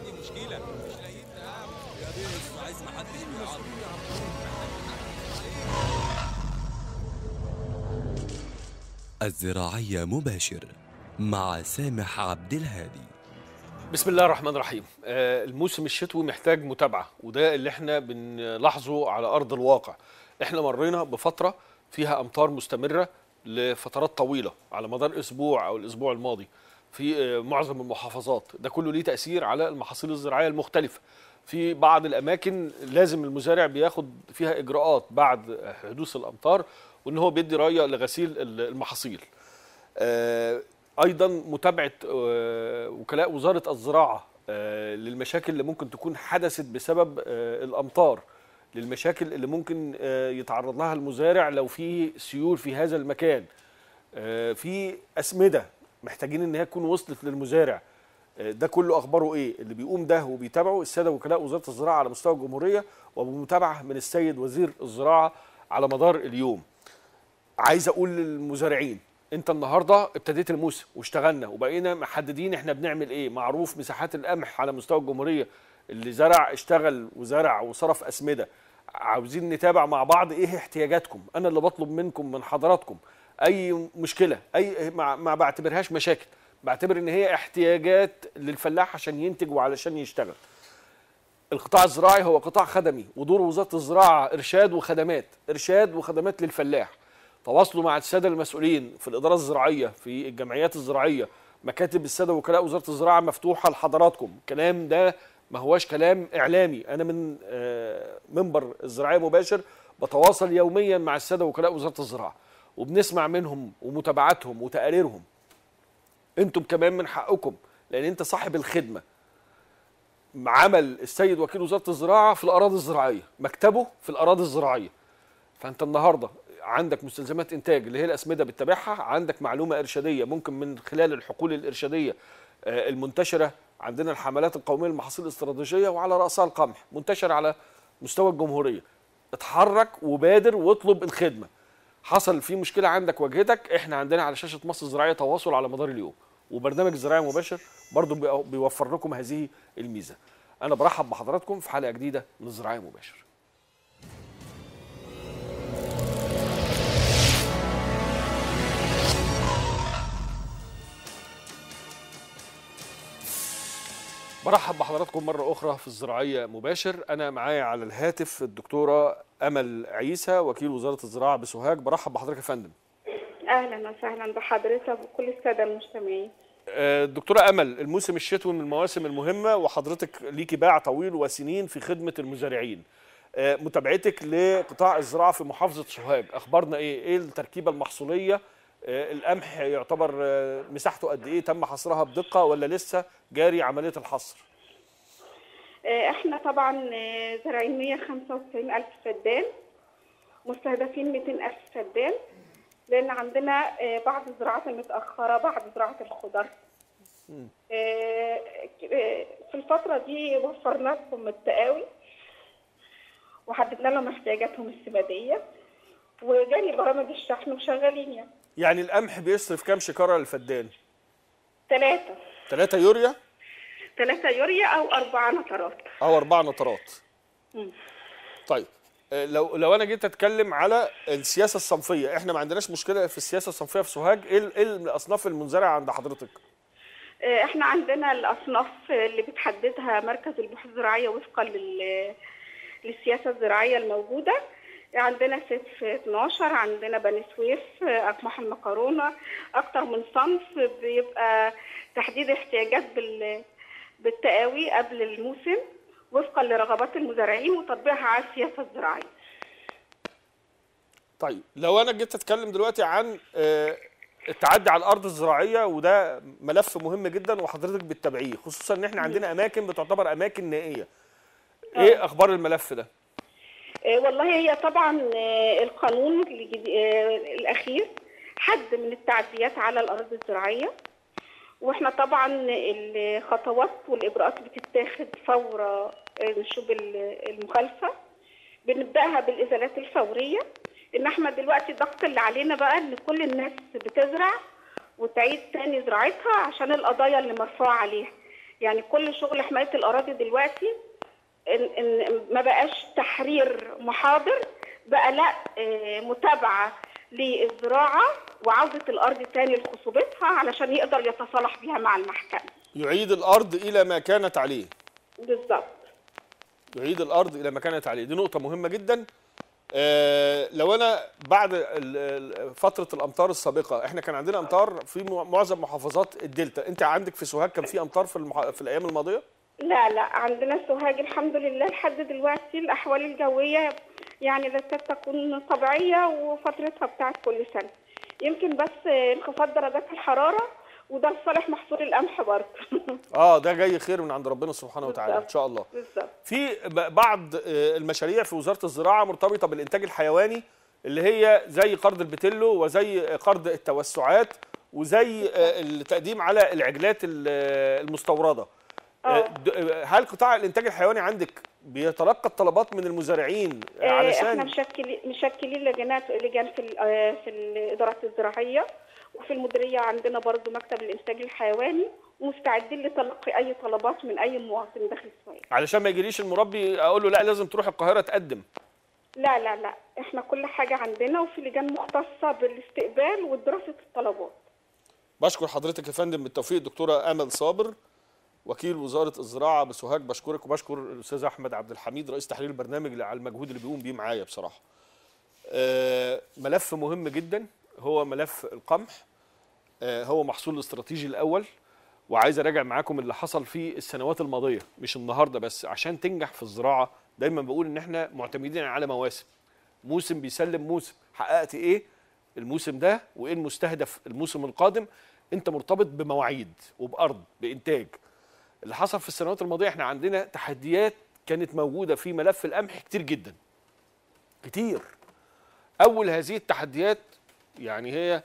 عندي مشكله مش لاقيين يا بيه عايز ما حدش بيعرف الزراعية مباشر مع سامح عبد الهادي بسم الله الرحمن الرحيم آه، الموسم الشتوي محتاج متابعة وده اللي احنا بنلاحظه على أرض الواقع احنا مرينا بفترة فيها أمطار مستمرة لفترات طويلة على مدار أسبوع أو الأسبوع الماضي في آه، معظم المحافظات ده كله ليه تأثير على المحاصيل الزراعية المختلفة في بعض الأماكن لازم المزارع بياخد فيها إجراءات بعد حدوث الأمطار وإن هو بيدي رية لغسيل المحاصيل آه، ايضا متابعه آه، وكلاء وزاره الزراعه آه، للمشاكل اللي ممكن تكون حدثت بسبب آه، الامطار للمشاكل اللي ممكن آه، يتعرض لها المزارع لو في سيول في هذا المكان آه، في اسمده محتاجين ان هي تكون وصلت للمزارع آه، ده كله اخباره ايه اللي بيقوم ده وبيتابعه الساده وكلاء وزاره الزراعه على مستوى الجمهوريه وبمتابعه من السيد وزير الزراعه على مدار اليوم عايز اقول للمزارعين انت النهارده ابتديت الموسم واشتغلنا وبقينا محددين احنا بنعمل ايه معروف مساحات القمح على مستوى الجمهوريه اللي زرع اشتغل وزرع وصرف اسمده عاوزين نتابع مع بعض ايه احتياجاتكم انا اللي بطلب منكم من حضراتكم اي مشكله اي ما, ما بعتبرهاش مشاكل بعتبر ان هي احتياجات للفلاح عشان ينتج وعلشان يشتغل القطاع الزراعي هو قطاع خدمي ودور وزاره الزراعه ارشاد وخدمات ارشاد وخدمات للفلاح تواصلوا مع الساده المسؤولين في الاداره الزراعيه في الجمعيات الزراعيه مكاتب الساده وكلاء وزاره الزراعه مفتوحه لحضراتكم الكلام ده ما هواش كلام اعلامي انا من آه، منبر الزراعيه مباشر بتواصل يوميا مع الساده وكلاء وزاره الزراعه وبنسمع منهم ومتابعاتهم وتقاريرهم انتم كمان من حقكم لان انت صاحب الخدمه عمل السيد وكيل وزاره الزراعه في الاراضي الزراعيه مكتبه في الاراضي الزراعيه فانت النهارده عندك مستلزمات انتاج اللي هي الاسمده بتتابعها عندك معلومه ارشاديه ممكن من خلال الحقول الارشاديه آه، المنتشره عندنا الحملات القوميه للمحاصيل الاستراتيجيه وعلى راسها القمح منتشر على مستوى الجمهوريه اتحرك وبادر واطلب الخدمه حصل في مشكله عندك واجهتك احنا عندنا على شاشه مصر الزراعيه تواصل على مدار اليوم وبرنامج الزراعه مباشر برضو بي- بيوفر لكم هذه الميزه انا برحب بحضراتكم في حلقه جديده من الزراعه مباشر برحب بحضراتكم مرة أخرى في الزراعية مباشر أنا معايا على الهاتف الدكتورة أمل عيسى وكيل وزارة الزراعة بسوهاج برحب بحضرتك يا فندم اهلا وسهلا بحضرتك وكل الساده المستمعين آه، دكتورة أمل الموسم الشتوي من المواسم المهمة وحضرتك ليكي باع طويل وسنين في خدمة المزارعين آه، متابعتك لقطاع الزراعة في محافظة سوهاج أخبارنا إيه؟ إيه التركيبة المحصولية؟ آه، القمح يعتبر آه، مساحته قد إيه؟ تم حصرها بدقة ولا لسه جاري عملية الحصر؟ آه، احنا طبعا آه، زارعين 195 الف فدان مستهدفين 200 الف فدان لان عندنا آه، بعض الزراعات المتاخره بعض زراعه الخضر آه، ك- آه، في الفتره دي وفرنا لهم التقاوي وحددنا لهم احتياجاتهم السماديه وجاري برامج الشحن وشغالين يعني يعني القمح بيصرف كام شكارة للفدان؟ ثلاثه 3 يوريا ثلاثه يوريا او اربعه نترات او اربع نطرات مم. طيب آه، لو لو انا جيت اتكلم على السياسه الصنفيه احنا ما عندناش مشكله في السياسه الصنفيه في سوهاج ايه ال- ايه الاصناف المنزرعه عند حضرتك احنا عندنا الاصناف اللي بتحددها مركز البحوث الزراعيه وفقا لل- للسياسه الزراعيه الموجوده عندنا سيف 12 عندنا بني سويف اقماح المكرونه اكتر من صنف بيبقى تحديد احتياجات بال بالتقاوي قبل الموسم وفقا لرغبات المزارعين وتطبيقها على السياسه الزراعيه طيب لو انا جيت اتكلم دلوقتي عن آه، التعدي على الارض الزراعيه وده ملف مهم جدا وحضرتك بتتابعيه خصوصا ان احنا عندنا اماكن بتعتبر اماكن نائيه ايه اخبار الملف ده آه، والله هي طبعا آه، القانون الجديد- آه، الأخير حد من التعديات على الأراضي الزراعية واحنا طبعا الخطوات والإجراءات بتتاخد فور آه، نشوب ال- المخالفة بنبدأها بالإزالات الفورية إن احنا دلوقتي الضغط اللي علينا بقى إن كل الناس بتزرع وتعيد تاني زراعتها عشان القضايا اللي مرفوعة عليها يعني كل شغل حمايه الاراضي دلوقتي إن إن ما بقاش تحرير محاضر بقى لا آه، متابعه للزراعه وعوده الارض تاني لخصوبتها علشان يقدر يتصالح بيها مع المحكمه يعيد الارض الى ما كانت عليه بالظبط يعيد الارض الى ما كانت عليه دي نقطه مهمه جدا آه لو انا بعد ال- ال- فتره الامطار السابقه احنا كان عندنا امطار في م- معظم محافظات الدلتا انت عندك في سوهاج كان في امطار في المح... في الايام الماضيه لا لا عندنا سوهاج الحمد لله لحد دلوقتي الأحوال الجوية يعني لا تكون طبيعية وفترتها بتاعت كل سنة يمكن بس انخفاض درجات الحرارة وده لصالح محصول القمح برضه اه ده جاي خير من عند ربنا سبحانه وتعالى ان شاء الله بالظبط في ب- بعض آه، المشاريع في وزاره الزراعه مرتبطه بالانتاج الحيواني اللي هي زي قرض البتلو وزي قرض التوسعات وزي آه، التقديم على العجلات ال- آه، المستورده آه، د- آه، هل قطاع الانتاج الحيواني عندك بيتلقى الطلبات من المزارعين آه، احنا علشان مشكلين مشكلين لجنات لجان في ال- آه، في الادارات الزراعيه وفي المديريه عندنا برضو مكتب الانتاج الحيواني ومستعدين لتلقي اي طلبات من اي مواطن داخل سوهاج علشان ما يجيليش المربي اقول له لا لازم تروح القاهره تقدم لا لا لا احنا كل حاجه عندنا وفي لجان مختصه بالاستقبال ودراسه الطلبات بشكر حضرتك يا فندم بالتوفيق الدكتوره امل صابر وكيل وزاره الزراعه بسوهاج بشكرك وبشكر الاستاذ احمد عبد الحميد رئيس تحرير البرنامج على المجهود اللي بيقوم بيه معايا بصراحه. آه، ملف مهم جدا هو ملف القمح آه، هو محصول الاستراتيجي الاول وعايز اراجع معاكم اللي حصل في السنوات الماضيه مش النهارده بس عشان تنجح في الزراعه دايما بقول ان احنا معتمدين على مواسم موسم بيسلم موسم حققت ايه الموسم ده وايه المستهدف الموسم القادم انت مرتبط بمواعيد وبارض بانتاج اللي حصل في السنوات الماضيه احنا عندنا تحديات كانت موجوده في ملف القمح كتير جدا كتير اول هذه التحديات يعني هي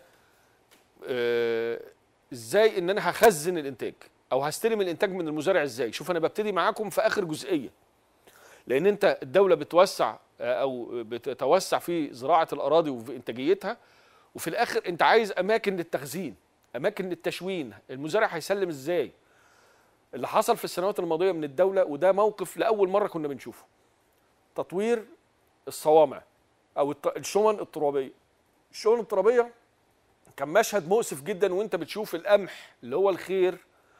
آه، ازاي ان انا هخزن الانتاج او هستلم الانتاج من المزارع ازاي شوف انا ببتدي معاكم في اخر جزئيه لان انت الدوله بتوسع آه، او بتتوسع في زراعه الاراضي وفي انتاجيتها وفي الاخر انت عايز اماكن للتخزين اماكن للتشوين المزارع هيسلم ازاي اللي حصل في السنوات الماضيه من الدوله وده موقف لاول مره كنا بنشوفه تطوير الصوامع او الط- الشمن الترابيه الشمن الترابيه كان مشهد مؤسف جدا وانت بتشوف القمح اللي هو الخير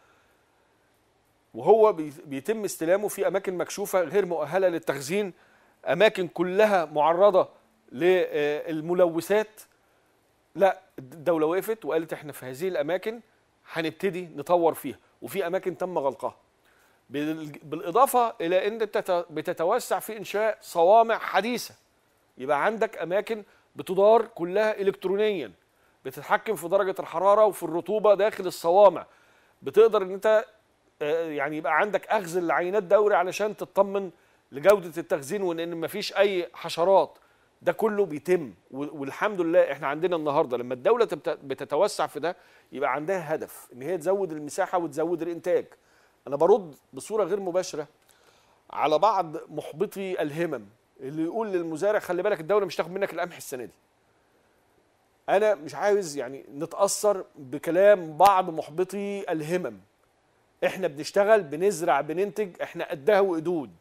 وهو بي- بيتم استلامه في اماكن مكشوفه غير مؤهله للتخزين اماكن كلها معرضه للملوثات لا الدوله وقفت وقالت احنا في هذه الاماكن هنبتدي نطور فيها وفي اماكن تم غلقها بال- بالاضافه الى ان بتت- بتتوسع في انشاء صوامع حديثه يبقى عندك اماكن بتدار كلها الكترونيا بتتحكم في درجه الحراره وفي الرطوبه داخل الصوامع بتقدر ان انت آه، يعني يبقى عندك اخذ العينات دوري علشان تطمن لجوده التخزين وان إن مفيش اي حشرات ده كله بيتم و- والحمد لله احنا عندنا النهارده لما الدوله تبت- بتتوسع في ده يبقى عندها هدف ان هي تزود المساحه وتزود الانتاج انا برد بصوره غير مباشره على بعض محبطي الهمم اللي يقول للمزارع خلي بالك الدوله مش تاخد منك القمح السنه دي انا مش عاوز يعني نتاثر بكلام بعض محبطي الهمم احنا بنشتغل بنزرع بننتج احنا قدها وقدود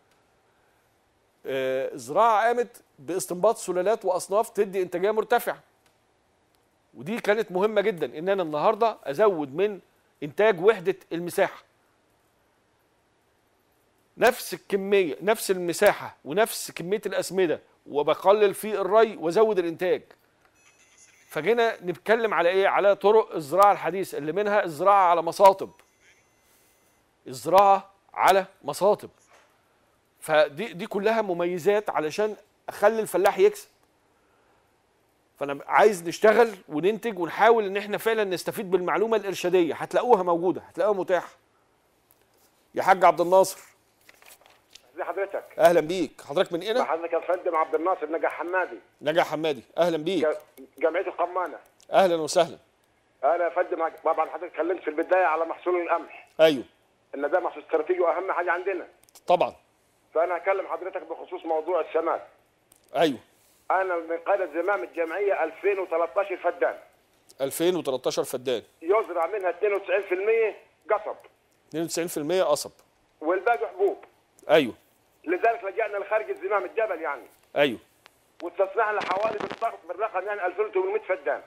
آه، الزراعه قامت باستنباط سلالات واصناف تدي انتاجيه مرتفعه ودي كانت مهمه جدا ان انا النهارده ازود من انتاج وحده المساحه نفس الكميه نفس المساحه ونفس كميه الاسمده وبقلل في الري وازود الانتاج فجينا نتكلم على ايه على طرق الزراعه الحديثه اللي منها الزراعه على مصاطب الزراعه على مصاطب فدي دي كلها مميزات علشان اخلي الفلاح يكسب فانا عايز نشتغل وننتج ونحاول ان احنا فعلا نستفيد بالمعلومه الارشاديه هتلاقوها موجوده هتلاقوها متاحه يا حاج عبد الناصر ازي حضرتك؟ اهلا بيك حضرتك من هنا حضرتك يا فندم عبد الناصر نجا حمادي نجا حمادي اهلا بيك ج- جمعيه القمانه اهلا وسهلا انا يا فندم طبعا حضرتك اتكلمت في البدايه على محصول القمح ايوه ان ده محصول استراتيجي واهم حاجه عندنا طبعا فانا هكلم حضرتك بخصوص موضوع السماد ايوه انا من قاده زمام الجمعيه 2013 فدان 2013 فدان يزرع منها 92% قصب 92% قصب والباقي حبوب ايوه لذلك لجأنا لخارج الزمام الجبل يعني ايوه واستصنعنا حوالي بالضبط بالرقم يعني 2800 فدان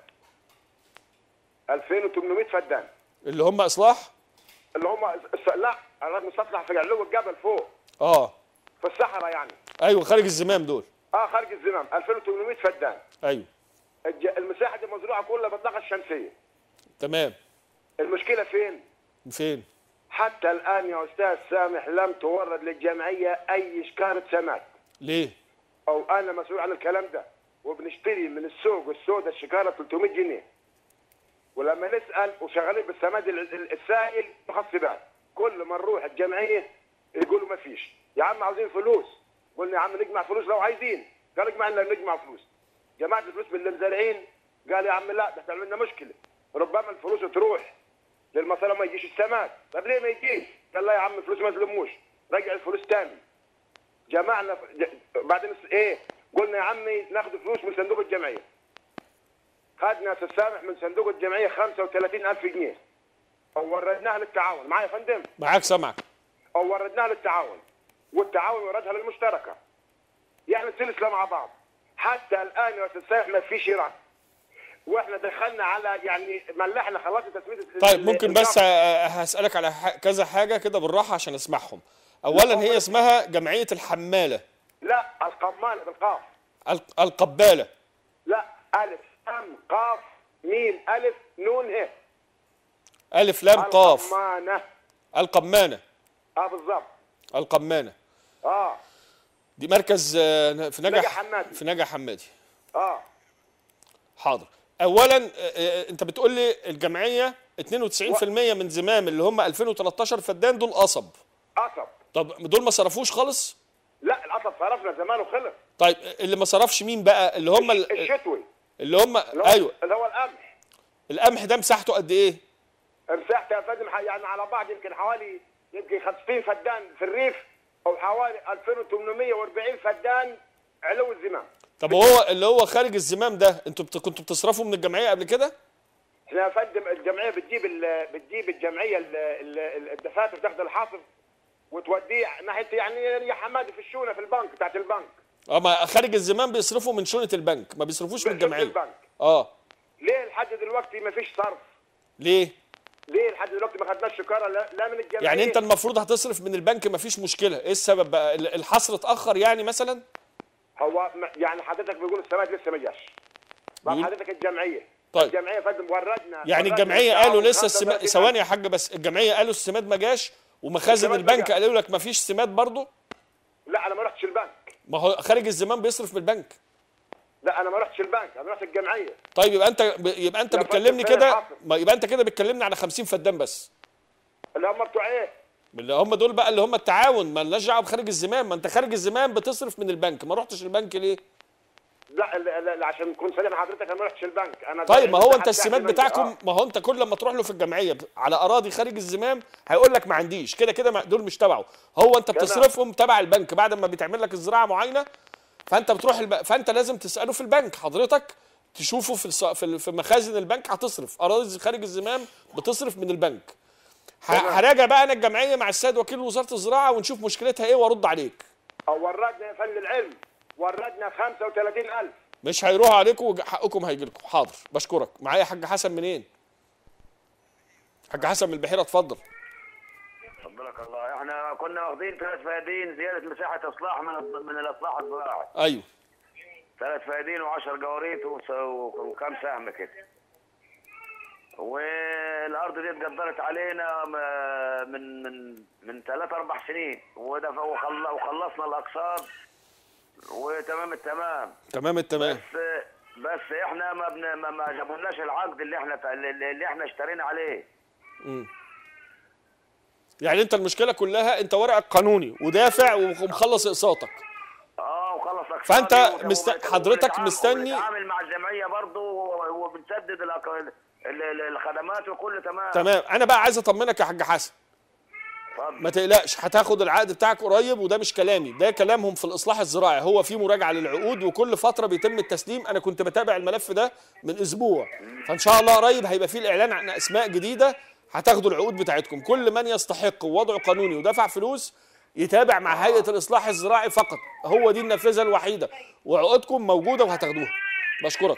2800 فدان اللي هم اصلاح اللي هم الس- لا انا مستصنع في علو الجبل فوق اه في الصحراء يعني ايوه خارج الزمام دول اه خارج الزمام 2800 فدان ايوه الج- المساحه دي مزروعه كلها بالطاقه الشمسيه تمام المشكله فين؟ فين حتى الان يا استاذ سامح لم تورد للجمعيه اي شكاره سماد ليه او انا مسؤول عن الكلام ده وبنشتري من السوق السوداء الشكاره 300 جنيه ولما نسال وشغالين بالسماد ال- ال- السائل مخصبات كل ما نروح الجمعيه يقولوا ما فيش يا عم عاوزين فلوس قلنا يا عم نجمع فلوس لو عايزين قال اجمع لنا نجمع فلوس جمعت الفلوس من اللي مزارعين قال يا عم لا ده تعمل لنا مشكله ربما الفلوس تروح للمصالح ما يجيش السماد طب ليه ما يجيش؟ قال لا يا عم الفلوس ما تلموش رجع الفلوس تاني جمعنا ف- ج- بعدين الس- ايه قلنا يا عمي ناخذ فلوس من صندوق الجمعيه خدنا يا استاذ سامح من صندوق الجمعيه 35000 جنيه او وردناها للتعاون معايا يا فندم معاك سامعك او وردناها للتعاون والتعاون وردها للمشتركه يعني السلسله مع بعض حتى الان يا استاذ سامح ما فيش رد واحنا دخلنا على يعني ملحنا خلاص تسميه ال- طيب ال- ممكن بس الجمع. آه، هسألك على ح- كذا حاجة كده بالراحة عشان اسمعهم أولا هي اسمها جمعية الحمالة لا القمانه بالقاف الق- القبالة لا الف ام قاف ميم الف نون ه ألف لام قاف القمانه القمانة اه بالظبط القمانة اه دي مركز آه، في نجح نجا حمادي. في نجا حمادي اه حاضر اولا آه، آه، انت بتقول لي الجمعيه 92% من زمام اللي هم 2013 فدان دول قصب قصب طب دول ما صرفوش خالص لا القصب صرفنا زمان وخلص طيب اللي ما صرفش مين بقى اللي هم ال- الشتوي اللي هم اللي هو ايوه اللي هو القمح القمح ده مساحته قد ايه مساحته يا فندم ح- يعني على بعض يمكن حوالي يمكن 50 فدان في الريف او حوالي 2840 فدان علو الزمام طب هو اللي هو خارج الزمام ده انتوا بت... كنتوا بتصرفوا من الجمعيه قبل كده احنا يا فندم الجمعيه بتجيب ال- بتجيب الجمعيه ال- ال- الدفاتر تاخد الحاصل وتوديه ناحيه يعني يا حمادي في الشونه في البنك بتاعت البنك اه ما خارج الزمام بيصرفوا من شؤنه البنك ما بيصرفوش من بشؤنة الجمعيه البنك اه ليه لحد دلوقتي ما فيش صرف ليه ليه لحد دلوقتي ما خدناش شكاره لا, لا من الجمعيه يعني انت المفروض هتصرف من البنك ما فيش مشكله ايه السبب بقى ال- الحصر اتاخر يعني مثلا هو م- يعني حضرتك بيقول السماد لسه ما جاش طب بيقول- حضرتك الجمعيه طيب. الجمعيه يا فندم وردنا يعني وردنا الجمعيه التعاون قالوا لسه السماد 35 ثواني يا حاج بس الجمعيه قالوا السماد ما جاش ومخازن السماد ما البنك جاش. قالوا لك ما فيش سماد برضه لا انا ما رحتش البنك ما هو خارج الزمام بيصرف من البنك لا انا ما رحتش البنك انا رحت الجمعيه طيب يبقى انت ب- يبقى انت لا، بتكلمني فين كده الحصر؟ ما يبقى انت كده بتكلمني على 50 فدان بس اللي هم بتوع ايه؟ اللي هم دول بقى اللي هم التعاون ما لناش دعوه بخارج الزمام ما انت خارج الزمام بتصرف من البنك ما رحتش البنك ليه لا لا, لا, لا عشان نكون صريح مع حضرتك انا ما رحتش البنك انا طيب ما هو حتى انت السماد احتمال- بتاعكم آه. ما هو انت كل لما تروح له في الجمعيه ب- على اراضي خارج الزمام هيقول لك ما عنديش كده كده ما- دول مش تبعه هو انت بتصرفهم تبع البنك بعد ما بيتعمل لك الزراعه معينه فانت بتروح الب... فانت لازم تساله في البنك حضرتك تشوفه في الص... في ال- في مخازن البنك هتصرف اراضي خارج الزمام بتصرف من البنك ه... تمام. هراجع بقى انا الجمعيه مع السيد وكيل وزاره الزراعه ونشوف مشكلتها ايه وارد عليك او وردنا يا فن العلم وردنا 35000 مش هيروحوا عليكم وحقكم هيجي لكم حاضر بشكرك معايا حاج حسن منين حاج حسن من البحيره اتفضل فضلك الله احنا كنا واخدين ثلاث فدادين زياده مساحه اصلاح من من الاصلاح الزراعي ايوه ثلاث فدادين و10 جواريت وس- وكم سهم كده والارض دي اتقدرت علينا م- من من من ثلاث اربع سنين وده ف- وخل- وخلصنا الاقساط وتمام التمام تمام التمام بس بس احنا ما بن ما, ما جابولناش العقد اللي احنا اللي اللي احنا اشترينا عليه يعني انت المشكله كلها انت ورقك قانوني ودافع ومخلص اقساطك اه وخلص أقساطي فأنت وت- مست- وبنت- حضرتك وبنتعامل- مستني- وبنتعامل مع الجمعيه برضه و- وبنسدد الأك- ال- ال- الخدمات وكله تمام تمام انا بقى عايز اطمنك يا حاج حسن اتفضل. ما تقلقش هتاخد العقد بتاعك قريب وده مش كلامي ده كلامهم في الاصلاح الزراعي هو في مراجعه للعقود وكل فتره بيتم التسليم انا كنت بتابع الملف ده من اسبوع فان شاء الله قريب هيبقى فيه الاعلان عن اسماء جديده هتاخدوا العقود بتاعتكم كل من يستحق ووضعه قانوني ودفع فلوس يتابع مع هيئه الاصلاح الزراعي فقط هو دي النافذه الوحيده وعقودكم موجوده وهتاخدوها بشكرك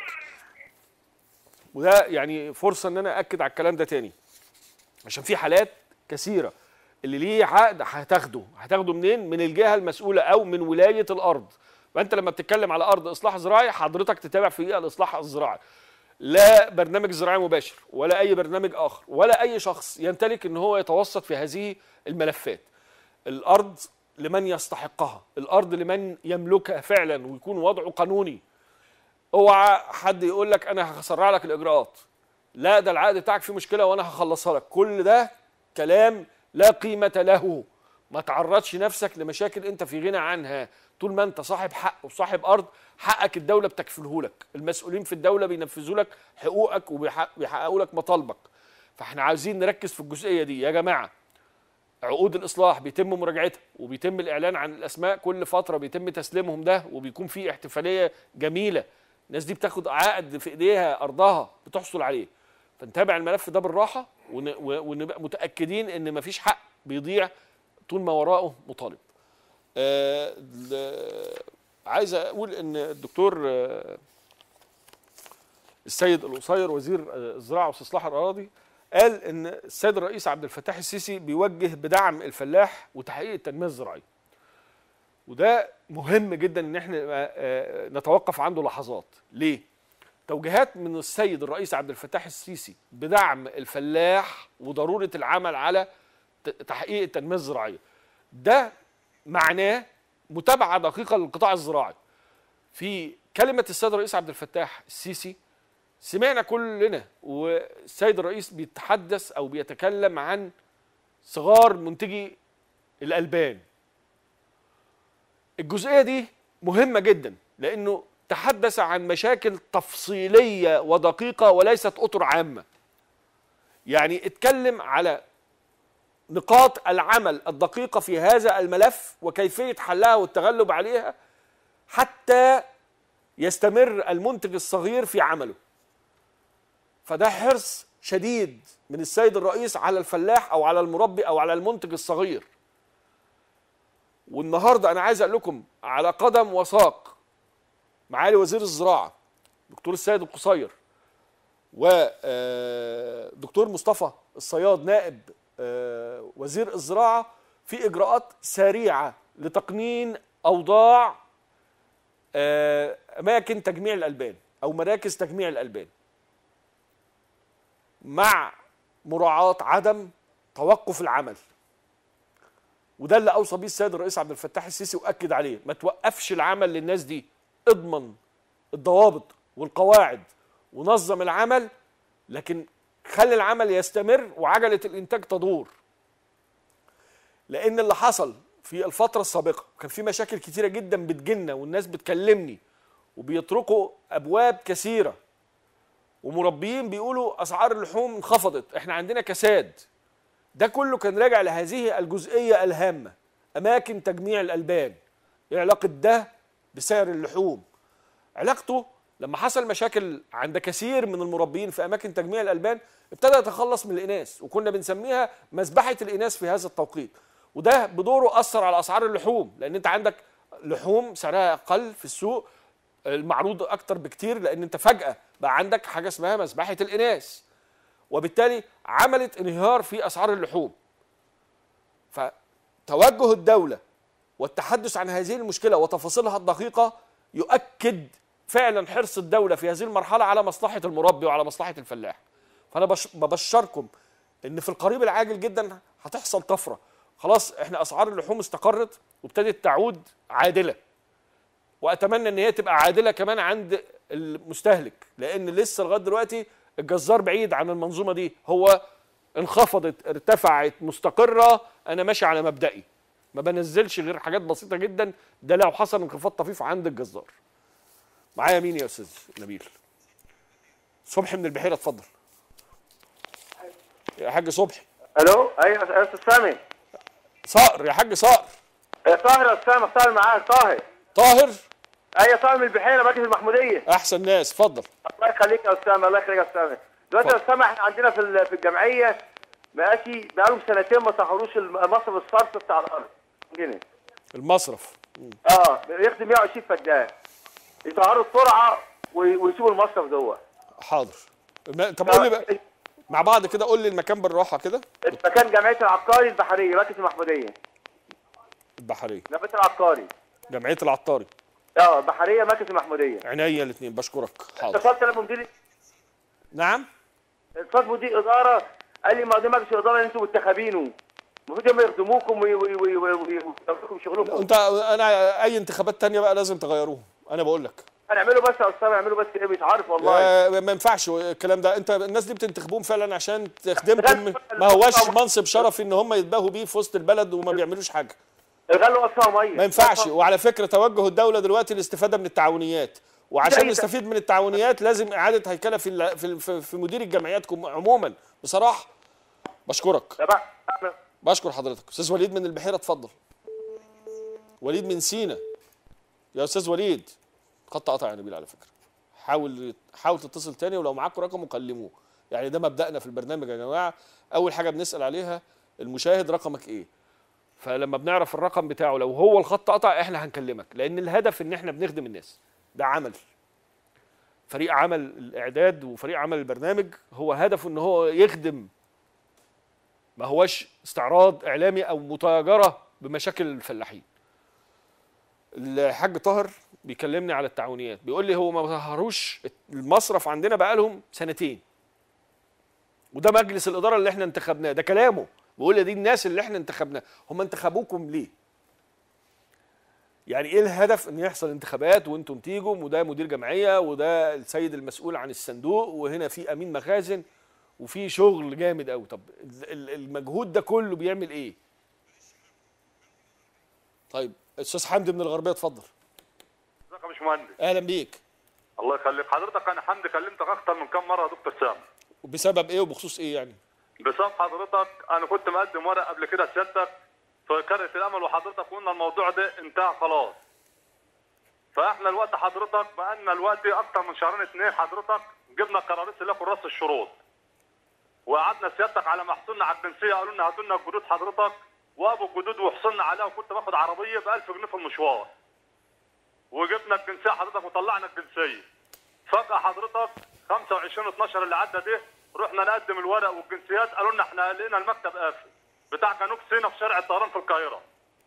وده يعني فرصه ان انا اكد على الكلام ده تاني عشان في حالات كثيره اللي ليه عقد هتاخده هتاخده منين من الجهه المسؤوله او من ولايه الارض فانت لما بتتكلم على ارض اصلاح زراعي حضرتك تتابع في الاصلاح الزراعي لا برنامج زراعي مباشر ولا اي برنامج اخر ولا اي شخص يمتلك ان هو يتوسط في هذه الملفات الارض لمن يستحقها الارض لمن يملكها فعلا ويكون وضعه قانوني اوعى حد يقول لك انا هسرع لك الاجراءات لا ده العقد بتاعك فيه مشكله وانا هخلصها لك كل ده كلام لا قيمه له ما تعرضش نفسك لمشاكل انت في غنى عنها طول ما انت صاحب حق وصاحب ارض حقك الدوله بتكفله لك المسؤولين في الدوله بينفذوا لك حقوقك وبيحققوا لك مطالبك فاحنا عايزين نركز في الجزئيه دي يا جماعه عقود الاصلاح بيتم مراجعتها وبيتم الاعلان عن الاسماء كل فتره بيتم تسليمهم ده وبيكون في احتفاليه جميله الناس دي بتاخد عقد في ايديها ارضها بتحصل عليه فنتابع الملف ده بالراحه ون- و- ونبقى متاكدين ان مفيش حق بيضيع طول ما وراءه مطالب آه ل- عايز اقول ان الدكتور آه السيد القصير وزير آه، الزراعه واستصلاح الاراضي قال ان السيد الرئيس عبد الفتاح السيسي بيوجه بدعم الفلاح وتحقيق التنميه الزراعيه وده مهم جدا ان احنا نبقى، آه، نتوقف عنده لحظات ليه توجيهات من السيد الرئيس عبد الفتاح السيسي بدعم الفلاح وضروره العمل على ت- تحقيق التنميه الزراعيه ده معناه متابعه دقيقه للقطاع الزراعي في كلمه السيد الرئيس عبد الفتاح السيسي سمعنا كلنا والسيد الرئيس بيتحدث او بيتكلم عن صغار منتجي الالبان الجزئيه دي مهمه جدا لانه تحدث عن مشاكل تفصيليه ودقيقه وليست اطر عامه يعني اتكلم على نقاط العمل الدقيقه في هذا الملف وكيفيه حلها والتغلب عليها حتى يستمر المنتج الصغير في عمله فده حرص شديد من السيد الرئيس على الفلاح او على المربي او على المنتج الصغير والنهارده انا عايز اقول لكم على قدم وساق معالي وزير الزراعه دكتور السيد القصير ودكتور مصطفى الصياد نائب آه، وزير الزراعه في اجراءات سريعه لتقنين اوضاع آه، اماكن تجميع الالبان او مراكز تجميع الالبان مع مراعاه عدم توقف العمل وده اللي اوصى بيه السيد الرئيس عبد الفتاح السيسي واكد عليه ما توقفش العمل للناس دي اضمن الضوابط والقواعد ونظم العمل لكن خلي العمل يستمر وعجله الانتاج تدور لان اللي حصل في الفتره السابقه كان في مشاكل كتيره جدا بتجيلنا والناس بتكلمني وبيطرقوا ابواب كثيره ومربيين بيقولوا اسعار اللحوم انخفضت احنا عندنا كساد ده كله كان راجع لهذه الجزئيه الهامه اماكن تجميع الالبان ايه علاقه ده بسعر اللحوم علاقته لما حصل مشاكل عند كثير من المربيين في اماكن تجميع الالبان ابتدى يتخلص من الاناث وكنا بنسميها مذبحه الاناث في هذا التوقيت وده بدوره اثر على اسعار اللحوم لان انت عندك لحوم سعرها اقل في السوق المعروض اكتر بكتير لان انت فجاه بقى عندك حاجه اسمها مذبحه الاناث وبالتالي عملت انهيار في اسعار اللحوم فتوجه الدوله والتحدث عن هذه المشكله وتفاصيلها الدقيقه يؤكد فعلا حرص الدوله في هذه المرحله على مصلحه المربي وعلى مصلحه الفلاح فانا بش- ببشركم ان في القريب العاجل جدا هتحصل طفره خلاص احنا اسعار اللحوم استقرت وابتدت تعود عادله واتمنى ان هي تبقى عادله كمان عند المستهلك لان لسه لغايه دلوقتي الجزار بعيد عن المنظومه دي هو انخفضت ارتفعت مستقره انا ماشي على مبدئي ما بنزلش غير حاجات بسيطه جدا ده لو حصل انخفاض طفيف عند الجزار معايا مين يا استاذ نبيل صبحي من البحيره اتفضل يا حاج صبحي الو ايوه يا استاذ سامي صقر يا حاج صقر يا طاهر يا استاذ طاهر معاك طاهر طاهر ايوه طاهر من البحيره مركز المحموديه احسن ناس اتفضل الله يخليك يا استاذ الله يخليك يا استاذ دلوقتي يا اتفضل. استاذ احنا عندنا في ال- في الجمعيه ماشي بقالهم سنتين ما سحروش الم- مصرف الصرف بتاع الارض جنيه المصرف اه يخدم 120 فدان يسهروا السرعه وي- ويسيبوا المصرف دوت حاضر ما- طب قول لي بقى مع بعض كده قول لي المكان بالراحه كده مكان جمعيه العقاري البحريه مركز المحموديه البحريه جمعيه العقاري جمعيه العطاري اه البحريه مركز المحموديه عينيا الاثنين بشكرك حاضر اتصلت انا بمدير نعم اتصلت بمدير اداره قال لي ما ده مجلس الاداره اللي انتم منتخبينه المفروض هم يخدموكم وي- وي- وي- وي- وي- ويوفقوا شغلكم انت انا اي انتخابات تانية بقى لازم تغيروهم انا بقول لك هنعمله بس يا استاذ هنعمله بس ايه مش عارف والله آه، ما ينفعش الكلام ده انت الناس دي بتنتخبوهم فعلا عشان تخدمكم ما هوش منصب شرفي ان هم يتباهوا بيه في وسط البلد وما بيعملوش حاجه الغلو اصلا ميه ما ينفعش وعلى فكره توجه الدوله دلوقتي الاستفاده من التعاونيات وعشان زي ده. نستفيد من التعاونيات لازم اعاده هيكله في ال- في ال- في- في مدير الجمعيات كم- عموما بصراحه بشكرك تبع بشكر حضرتك استاذ وليد من البحيره اتفضل وليد من سينا يا استاذ وليد خط قطع يا نبيل على فكره حاول حاول تتصل تاني ولو معاكم رقم كلموه يعني ده مبدأنا في البرنامج يا جماعه اول حاجه بنسال عليها المشاهد رقمك ايه فلما بنعرف الرقم بتاعه لو هو الخط قطع احنا هنكلمك لان الهدف ان احنا بنخدم الناس ده عمل فريق عمل الاعداد وفريق عمل البرنامج هو هدفه ان هو يخدم ما هوش استعراض اعلامي او متاجره بمشاكل الفلاحين الحاج طاهر بيكلمني على التعاونيات بيقول لي هو ما ظهروش المصرف عندنا بقالهم سنتين وده مجلس الاداره اللي احنا انتخبناه ده كلامه بيقول لي دي الناس اللي احنا انتخبناها هم انتخبوكم ليه يعني ايه الهدف ان يحصل انتخابات وانتم تيجوا وده مدير جمعيه وده السيد المسؤول عن الصندوق وهنا في امين مخازن وفي شغل جامد قوي طب ال- ال- المجهود ده كله بيعمل ايه طيب استاذ حمدي من الغربيه اتفضل ازيك يا باشمهندس اهلا بيك الله يخليك حضرتك انا حمدي كلمتك اكتر من كام مره يا دكتور سام وبسبب ايه وبخصوص ايه يعني بسبب حضرتك انا كنت مقدم ورق قبل كده سيادتك في قريه الامل وحضرتك قلنا الموضوع ده انتهى خلاص فاحنا الوقت حضرتك بقالنا الوقت اكتر من شهرين اتنين حضرتك جبنا قرارات اللي كراس الشروط وقعدنا سيادتك على ما حصلنا على الجنسيه قالوا لنا هاتوا لنا الجدود حضرتك وابو الجدود وحصلنا عليها وكنت باخد عربيه ب 1000 جنيه في المشوار وجبنا الجنسيه حضرتك وطلعنا الجنسيه فجاه حضرتك 25 12 اللي عدى ده رحنا نقدم الورق والجنسيات قالوا لنا احنا لقينا المكتب قافل بتاع جنوب سينا في شارع الطيران في القاهره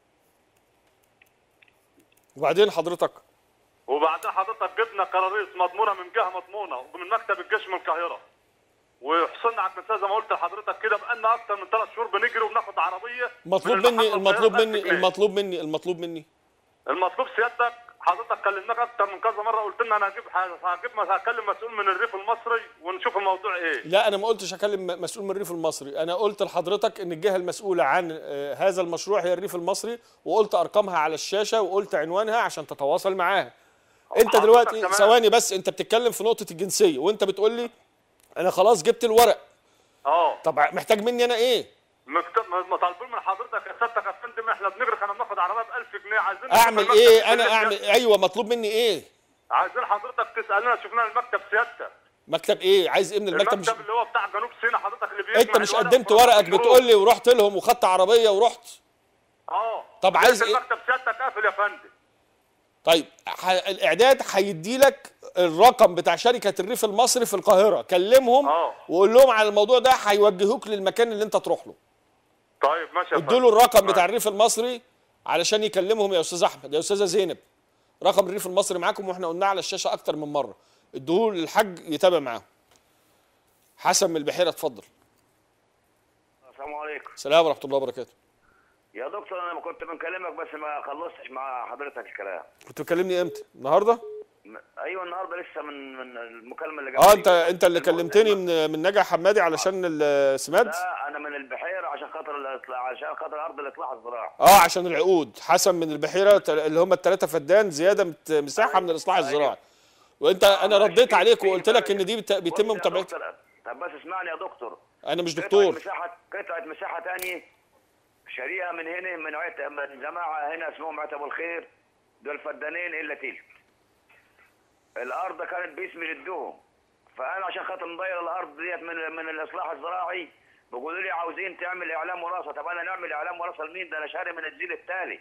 وبعدين حضرتك وبعدها حضرتك جبنا قراريس مضمونه من جهه مضمونه ومن مكتب الجيش من القاهره وحصلنا على الجنسيه زي ما قلت لحضرتك كده بقالنا اكتر من ثلاث شهور بنجري وبناخد عربيه مطلوب من مني المحطة المطلوب القاهرة مني 1000 جنيه. المطلوب مني المطلوب مني المطلوب سيادتك حضرتك كلمناك اكتر من كذا مره قلت لنا انا هجيب هجيب هكلم مسؤول من الريف المصري ونشوف الموضوع ايه لا انا ما قلتش اكلم م- مسؤول من الريف المصري انا قلت لحضرتك ان الجهه المسؤوله عن آه، هذا المشروع هي الريف المصري وقلت ارقامها على الشاشه وقلت عنوانها عشان تتواصل معاها انت حضرتك دلوقتي تمام. ثواني بس انت بتتكلم في نقطه الجنسيه وانت بتقول لي انا خلاص جبت الورق اه طب محتاج مني انا ايه مكتب مطالبين من حضرتك يا سيادتك يا فندم احنا بنجري كنا بناخد عربيه ب 1000 جنيه عايزين اعمل نشوف ايه المكتب انا اللي اعمل سيادتك- ايوه مطلوب مني ايه عايزين حضرتك تسالنا شفنا المكتب سيادتك مكتب ايه عايز ايه من المكتب مش... المكتب اللي هو بتاع جنوب سينا حضرتك اللي بيجمع انت مش الورق قدمت وكل ورقك الشروط. بتقول لي ورحت لهم وخدت عربيه ورحت اه طب عايز لقيت ايه؟ المكتب سيادتك قافل يا فندم طيب ح... الاعداد هيدي لك الرقم بتاع شركه الريف المصري في القاهره كلمهم اه. وقول لهم على الموضوع ده هيوجهوك للمكان اللي انت تروح له طيب ماشي يا ادوا له الرقم بتاع الريف المصري علشان يكلمهم يا استاذ احمد يا استاذه زينب رقم الريف المصري معاكم واحنا قلناه على الشاشه اكتر من مره ادوه للحاج يتابع معاهم حسن من البحيره اتفضل السلام عليكم السلام ورحمه الله وبركاته يا دكتور انا كنت بنكلمك بس ما خلصتش مع حضرتك الكلام كنت بتكلمني امتى النهارده م- ايوه النهارده لسه من من المكالمه اللي اه جابتني. انت انت اللي المهم- كلمتني من من نجع حمادي علشان السماد لا انا من البحيره عشان خاطر الاطلاع عشان خاطر ارض الاطلاع الزراعي اه عشان العقود حسن من البحيره تل- اللي هم الثلاثه فدان زياده مت- مساحه من الاصلاح الزراعي وانت انا رديت عليك وقلت لك ان دي بت- بيتم بص يا متابعتها دكتور، طب بس اسمعني يا دكتور انا مش قطعة دكتور مساحة قطعة مساحة تانية شريعة من هنا من عت... من جماعة هنا اسمهم عتب الخير دول فدانين إلا تلت الأرض كانت باسم جدهم فأنا عشان خاطر نضيع الأرض ديت من من الإصلاح الزراعي بيقولوا لي عاوزين تعمل اعلام وراثه طب انا نعمل اعلام وراثه لمين ده انا شاري من الجيل التالي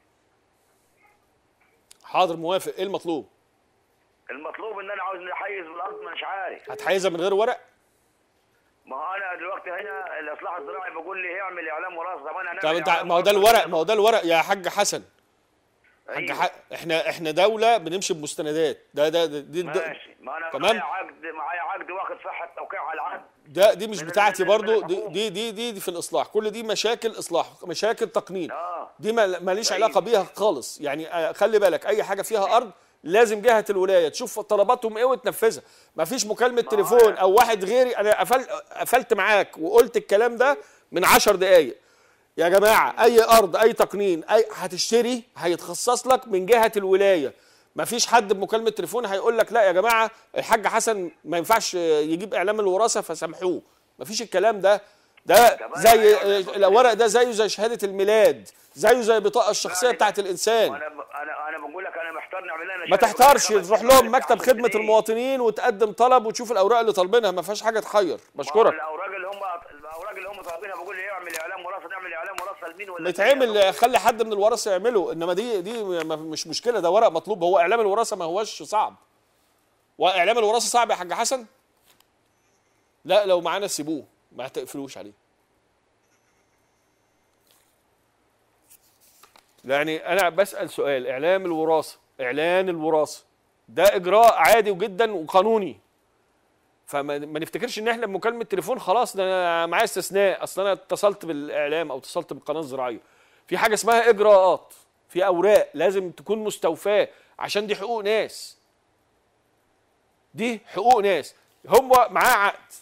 حاضر موافق ايه المطلوب المطلوب ان انا عاوز نحيز بالارض مش عارف هتحيزها من غير ورق ما هو انا دلوقتي هنا الاصلاح الزراعي بيقول لي اعمل اعلام وراثه طب انا طب نعمل انت إعلام ما هو ده وراثة الورق لمين؟ ما هو ده الورق يا حاج حسن حاج أيوة. ح... احنا احنا دوله بنمشي بمستندات ده ده, ده دي, ده ماشي ما انا تمام. معايا عقد معايا عقد واخد صحه توقيع على العقد ده دي مش من- بتاعتي من- برضو من دي الحكومة. دي دي, دي, دي في الاصلاح كل دي مشاكل اصلاح مشاكل تقنين اه دي ما- ماليش أيوة. علاقه بيها خالص يعني آه، خلي بالك اي حاجه فيها ارض لازم جهه الولايه تشوف طلباتهم ايه وتنفذها مفيش مكالمه تليفون او واحد غيري انا قفل قفلت معاك وقلت الكلام ده من عشر دقايق يا جماعه اي ارض اي تقنين اي هتشتري هيتخصص لك من جهه الولايه مفيش حد بمكالمه تليفون هيقول لك لا يا جماعه الحاج حسن ما ينفعش يجيب اعلام الوراثه فسامحوه مفيش الكلام ده ده زي الورق ده زيه زي شهاده الميلاد زيه زي البطاقه الشخصيه بتاعت الانسان وانا ب- انا انا بقول لك انا محتار نعمل لنا ما شهادة تحتارش خمس تروح سنين لهم ولا مكتب عشر خدمه سنين. المواطنين وتقدم طلب وتشوف الاوراق اللي طالبينها ما فيهاش حاجه تحير ما هو بشكرك الاوراق اللي هم الاوراق اللي هم طالبينها بقول لي اعمل اعلام وراثه نعمل اعلام وراثه لمين ولا بيتعمل خلي حد من الورثه يعمله انما دي دي ما- مش مشكله ده ورق مطلوب هو اعلام الوراثه ما هوش صعب واعلام الوراثه صعب يا حاج حسن لا لو معانا سيبوه ما تقفلوش عليه يعني انا بسال سؤال اعلام الوراثه اعلان الوراثه ده اجراء عادي جدا وقانوني فما ما نفتكرش ان احنا بمكالمه تليفون خلاص ده انا معايا استثناء اصل انا اتصلت بالاعلام او اتصلت بالقناه الزراعيه في حاجه اسمها اجراءات في اوراق لازم تكون مستوفاه عشان دي حقوق ناس دي حقوق ناس هو معاه عقد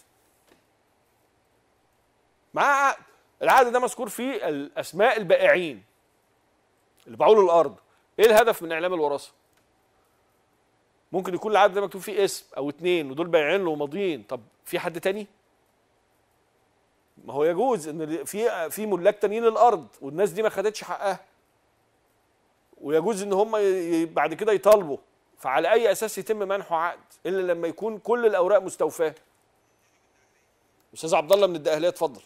معاه عقد العقد ده مذكور فيه الاسماء البائعين اللي باعوا له الارض ايه الهدف من اعلام الوراثه ممكن يكون العقد ده مكتوب فيه اسم او اتنين ودول بايعين له وماضيين طب في حد تاني ما هو يجوز ان في في ملاك تانيين للارض والناس دي ما خدتش حقها ويجوز ان هم ي- بعد كده يطالبوا فعلى اي اساس يتم منحه عقد الا لما يكون كل الاوراق مستوفاه استاذ عبد الله من الدقهليه اتفضل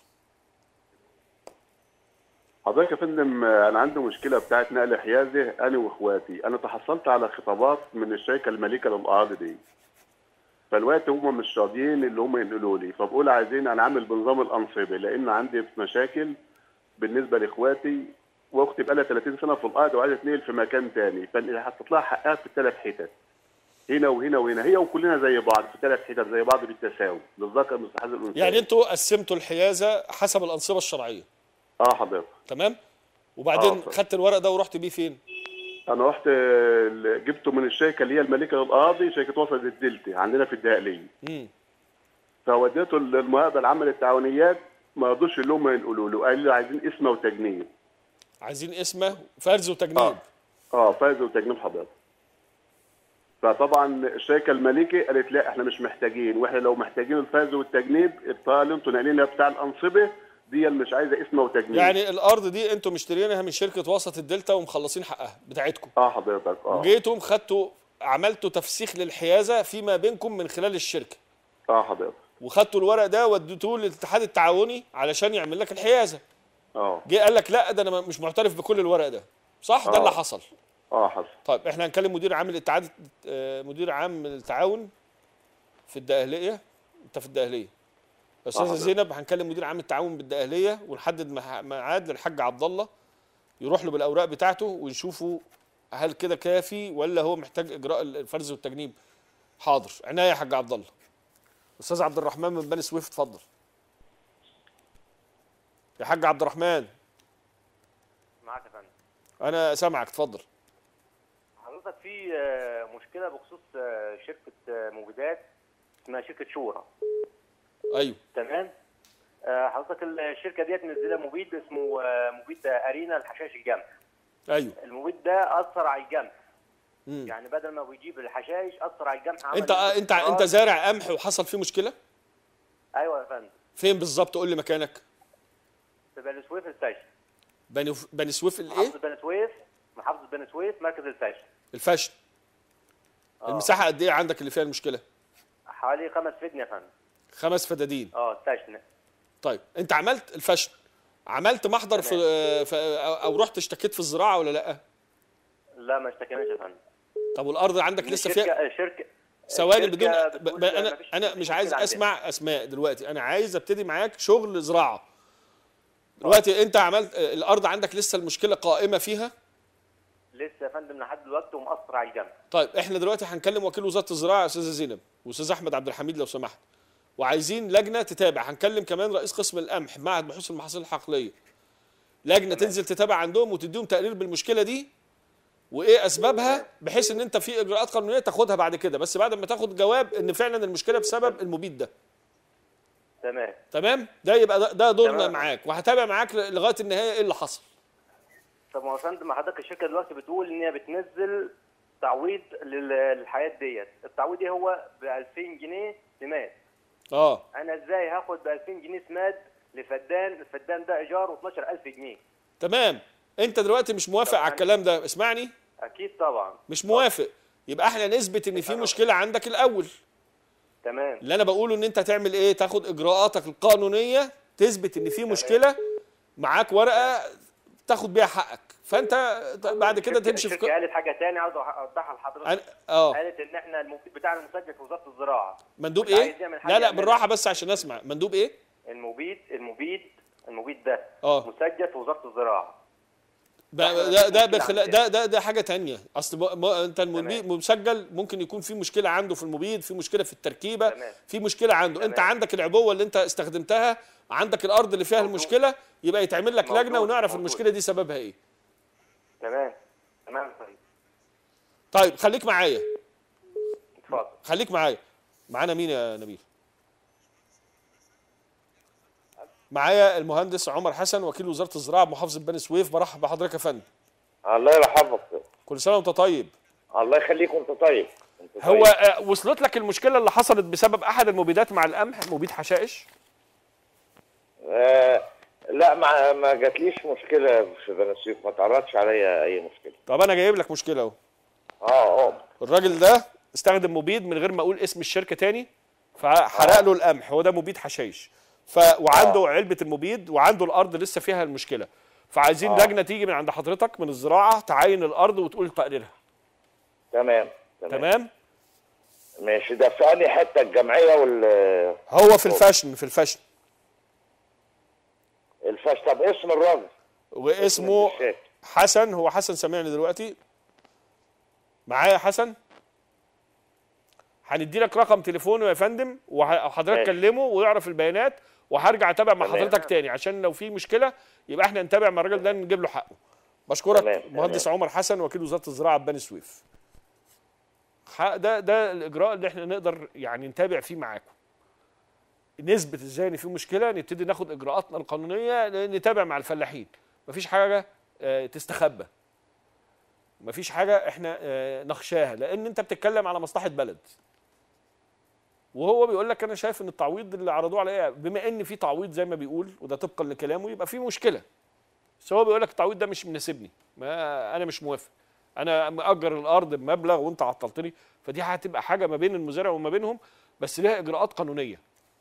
حضرتك يا فندم آه، انا عندي مشكله بتاعت نقل حيازه انا واخواتي انا تحصلت على خطابات من الشركه المالكه للاراضي دي فالوقت هم مش راضيين اللي هم ينقلوا لي فبقول عايزين انا عامل بنظام الانصبه لان عندي مشاكل بالنسبه لاخواتي واختي بقى لها 30 سنه في الارض وعايزه تنقل في مكان تاني فحطيت لها حقها في الثلاث حتت هنا وهنا وهنا هي وكلنا زي بعض في ثلاث حتت زي بعض بالتساوي للذكر مثل حظ الانثى يعني انتوا قسمتوا الحيازه حسب الانظمه الشرعيه اه حضرتك تمام وبعدين آه. خدت الورق ده ورحت بيه فين انا رحت آه، جبته من الشركه اللي هي المالكه للاراضي شركه وسط الدلتا عندنا في الدهليه مم. فوديته المراقبه العامه للتعاونيات ما رضوش اللي هم ينقلوا له قالوا لي عايزين اسمه وتجنيد عايزين اسمه فرز وتجنيد اه اه فايز وتجنيد حضرتك فطبعا الشركه المالكه قالت لا احنا مش محتاجين واحنا لو محتاجين الفاز والتجنيد الطريقه اللي انتوا ناقلينها بتاع الانصبه دي اللي مش عايزه اسمه وتجنيد يعني الارض دي انتوا مشتريينها من شركه وسط الدلتا ومخلصين حقها بتاعتكم اه حضرتك اه وجيتم خدتوا عملتوا تفسيخ للحيازه فيما بينكم من خلال الشركه اه حضرتك وخدتوا الورق ده وديتوه للاتحاد التعاوني علشان يعمل لك الحيازه اه جه قال لك لا ده انا مش معترف بكل الورق ده صح ده آه. اللي حصل اه حصل طيب احنا هنكلم مدير عام الاتحاد آه، مدير عام التعاون في الدقهليه انت في الدقهليه استاذه حضرتك. زينب هنكلم مدير عام التعاون بالدقهليه ونحدد مح- ميعاد للحاج عبد الله يروح له بالاوراق بتاعته ونشوفه هل كده كافي ولا هو محتاج اجراء الفرز والتجنيب حاضر عناية يا حاج عبد الله استاذ عبد الرحمن من بني سويف اتفضل يا حاج عبد الرحمن معاك يا فندم انا سامعك اتفضل حضرتك في آه، مشكله بخصوص آه، شركه آه، مبيدات اسمها شركه شورى ايوه تمام آه، حضرتك الشركه ديت منزله مبيد اسمه آه، مبيد ارينا الحشائش الجمح ايوه المبيد ده اثر على الجمح مم. يعني بدل ما بيجيب الحشائش اثر على الجمح عمل انت انت انت زارع قمح وحصل فيه مشكله ايوه يا فندم فين بالظبط قول لي مكانك في بني سويف الفاشن بني بني سويف الايه محافظه بني سويف محافظه بني سويف مركز الفاشن الفشل آه. المساحه قد ايه عندك اللي فيها المشكله حوالي خمس فدن يا فندم خمس فدادين اه الفاشن طيب انت عملت الفشل عملت محضر في, في او أو رحت اشتكيت في الزراعه ولا لا لا ما اشتكيناش يا فندم طب والارض عندك لسه فيها الشركه الشركه ثواني الشركة بدون ب... بتقول ب... انا مفيش- انا مفيش مش عايز مشكلة عندنا. اسمع اسماء دلوقتي انا عايز ابتدي معاك شغل زراعه دلوقتي انت عملت الارض عندك لسه المشكله قائمه فيها لسه يا فندم لحد دلوقتي ومأثر على الجنب طيب احنا دلوقتي هنكلم وكيل وزاره الزراعه يا استاذه زينب واستاذ احمد عبد الحميد لو سمحت وعايزين لجنه تتابع هنكلم كمان رئيس قسم القمح معهد بحوث المحاصيل الحقليه لجنه تنزل تتابع عندهم وتديهم تقرير بالمشكله دي وايه اسبابها بحيث ان انت في اجراءات قانونيه تاخدها بعد كده بس بعد ما تاخد جواب ان فعلا المشكله بسبب المبيد ده تمام تمام ده يبقى ده, ده دورنا تمام. معاك وهتابع معاك ل- لغايه النهايه ايه اللي حصل طب ما هو يا فندم حضرتك الشركه دلوقتي بتقول ان هي بتنزل تعويض لل- للحياه ديت التعويض ايه هو ب 2000 جنيه سماد اه انا ازاي هاخد ب 2000 جنيه سماد لفدان الفدان ده ايجاره 12000 جنيه تمام انت دلوقتي مش موافق على الكلام ده اسمعني اكيد طبعا مش موافق يبقى احنا نثبت ان في مشكله عندك الاول تمام اللي انا بقوله ان انت تعمل ايه تاخد اجراءاتك القانونيه تثبت ان في مشكله معاك ورقه تاخد بيها حقك فانت بعد كده الشركة- تمشي في الشركه ك... قالت حاجه تاني عاوز اوضحها لحضرتك أنا- اه قالت ان احنا المفيد بتاعنا مسجل في وزاره الزراعه مندوب مش عايز ايه يعمل حاجة لا لا يعملها. بالراحه بس عشان اسمع مندوب ايه المبيد المبيد المبيد ده اه مسجل في وزاره الزراعه ده إحنا ده مفيش ده, مشكلة بخلا عندنا. ده ده ده حاجه تانية اصل ب- م- انت المبيد مسجل ممكن يكون في مشكله عنده في المبيد في مشكله في التركيبه تمام. في مشكله عنده انت تمام. عندك العبوه اللي انت استخدمتها عندك الارض اللي فيها موجود. المشكله يبقى يتعمل لك موجود. لجنه ونعرف موجود. المشكله دي سببها ايه تمام تمام طيب طيب خليك معايا اتفضل خليك معايا معانا مين يا نبيل معايا المهندس عمر حسن وكيل وزاره الزراعه بمحافظه بني سويف برحب بحضرتك يا فندم الله يرحمك كل سنه وانت طيب الله يخليك وانت طيب انت هو طيب. آه، وصلت لك المشكله اللي حصلت بسبب احد المبيدات مع القمح مبيد حشائش آه لا ما ما جاتليش مشكله في بني سويف ما تعرضش عليا اي مشكله طب انا جايب لك مشكله اهو اه اه الراجل ده استخدم مبيد من غير ما اقول اسم الشركه تاني فحرق له القمح هو ده مبيد حشائش ف وعنده علبه المبيد وعنده الارض لسه فيها المشكله فعايزين آه. لجنه تيجي من عند حضرتك من الزراعه تعاين الارض وتقول تقريرها تمام تمام تمام ماشي ده في انهي حته الجمعيه وال هو في الفاشن في الفاشن الفاش طب اسم الراجل واسمه الشركة. حسن هو حسن سامعني دلوقتي معايا حسن هندي لك رقم تليفونه يا فندم وح- وحضرتك ماشي. كلمه ويعرف البيانات وهرجع اتابع مع تمام. حضرتك تاني عشان لو في مشكله يبقى احنا نتابع مع الراجل ده نجيب له حقه بشكرك تمام، مهندس تمام. عمر حسن وكيل وزاره الزراعه بني سويف ح- ده ده الاجراء اللي احنا نقدر يعني نتابع فيه معاكم نثبت ازاي ان في مشكله نبتدي ناخد اجراءاتنا القانونيه نتابع مع الفلاحين مفيش حاجه آه، تستخبى مفيش حاجه احنا آه، نخشاها لان انت بتتكلم على مصلحه بلد وهو بيقول لك انا شايف ان التعويض اللي عرضوه عليا بما ان في تعويض زي ما بيقول وده طبقا لكلامه يبقى في مشكله بس هو بيقول لك التعويض ده مش مناسبني ما انا مش موافق انا مأجر الارض بمبلغ وانت عطلتني فدي هتبقى حاجه ما بين المزارع وما بينهم بس ليها اجراءات قانونيه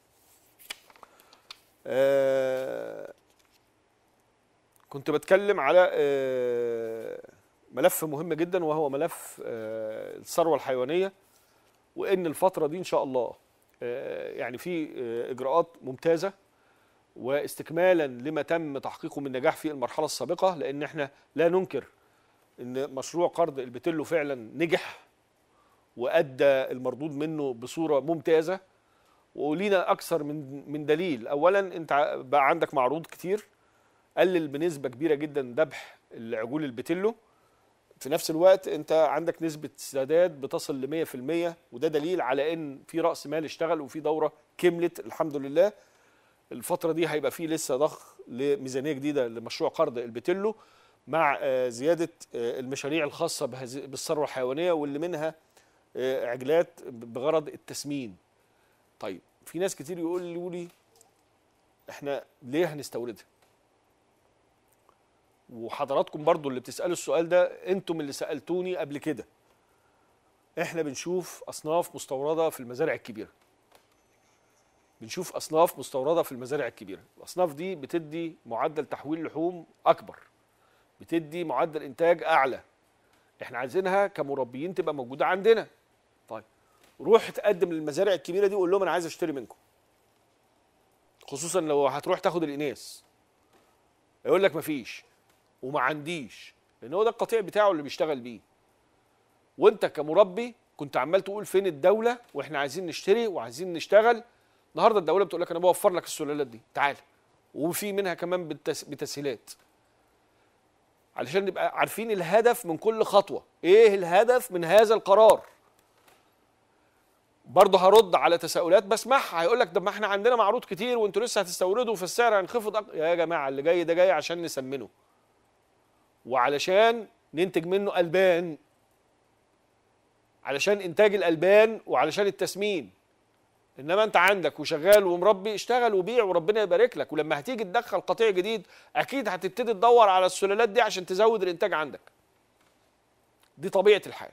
آه كنت بتكلم على آه ملف مهم جدا وهو ملف آه الثروه الحيوانيه وان الفتره دي ان شاء الله آه يعني في آه اجراءات ممتازه واستكمالا لما تم تحقيقه من نجاح في المرحله السابقه لان احنا لا ننكر ان مشروع قرض البتلو فعلا نجح وادى المردود منه بصوره ممتازه ولينا اكثر من من دليل اولا انت ع- بقى عندك معروض كتير قلل بنسبه كبيره جدا ذبح العجول البتلو في نفس الوقت انت عندك نسبه سداد بتصل ل 100% وده دليل على ان في راس مال اشتغل وفي دوره كملت الحمد لله الفتره دي هيبقى فيه لسه ضخ لميزانيه جديده لمشروع قرض البتلو مع آه، زياده آه، المشاريع الخاصه بهذه- بالثروه الحيوانيه واللي منها آه، عجلات بغرض التسمين طيب في ناس كتير يقولوا لي احنا ليه هنستوردها وحضراتكم برضو اللي بتسالوا السؤال ده انتم اللي سالتوني قبل كده احنا بنشوف اصناف مستورده في المزارع الكبيره بنشوف اصناف مستورده في المزارع الكبيره الاصناف دي بتدي معدل تحويل لحوم اكبر بتدي معدل انتاج اعلى احنا عايزينها كمربيين تبقى موجوده عندنا طيب روح تقدم للمزارع الكبيره دي وقول لهم انا عايز اشتري منكم خصوصا لو هتروح تاخد الاناث يقول لك مفيش وما عنديش لان هو ده القطيع بتاعه اللي بيشتغل بيه وانت كمربي كنت عمال تقول فين الدوله واحنا عايزين نشتري وعايزين نشتغل النهارده الدوله بتقول لك انا بوفر لك السلالات دي تعال وفي منها كمان بالتس... بتسهيلات علشان نبقى عارفين الهدف من كل خطوه ايه الهدف من هذا القرار برضه هرد على تساؤلات بسمعها هيقول لك ده ما احنا عندنا معروض كتير وانتوا لسه هتستوردوا فالسعر هينخفض أك... يا جماعه اللي جاي ده جاي عشان نسمنه وعلشان ننتج منه البان علشان انتاج الالبان وعلشان التسمين انما انت عندك وشغال ومربي اشتغل وبيع وربنا يبارك لك ولما هتيجي تدخل قطيع جديد اكيد هتبتدي تدور على السلالات دي عشان تزود الانتاج عندك دي طبيعه الحال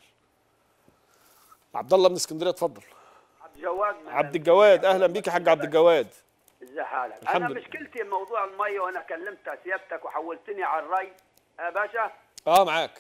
عبد الله من اسكندريه اتفضل عبد الجواد من عبد الجواد اهلا بيك يا حاج عبد الجواد ازي حالك الحمد انا لله. مشكلتي موضوع الميه وانا كلمت سيادتك وحولتني على الري يا باشا اه معاك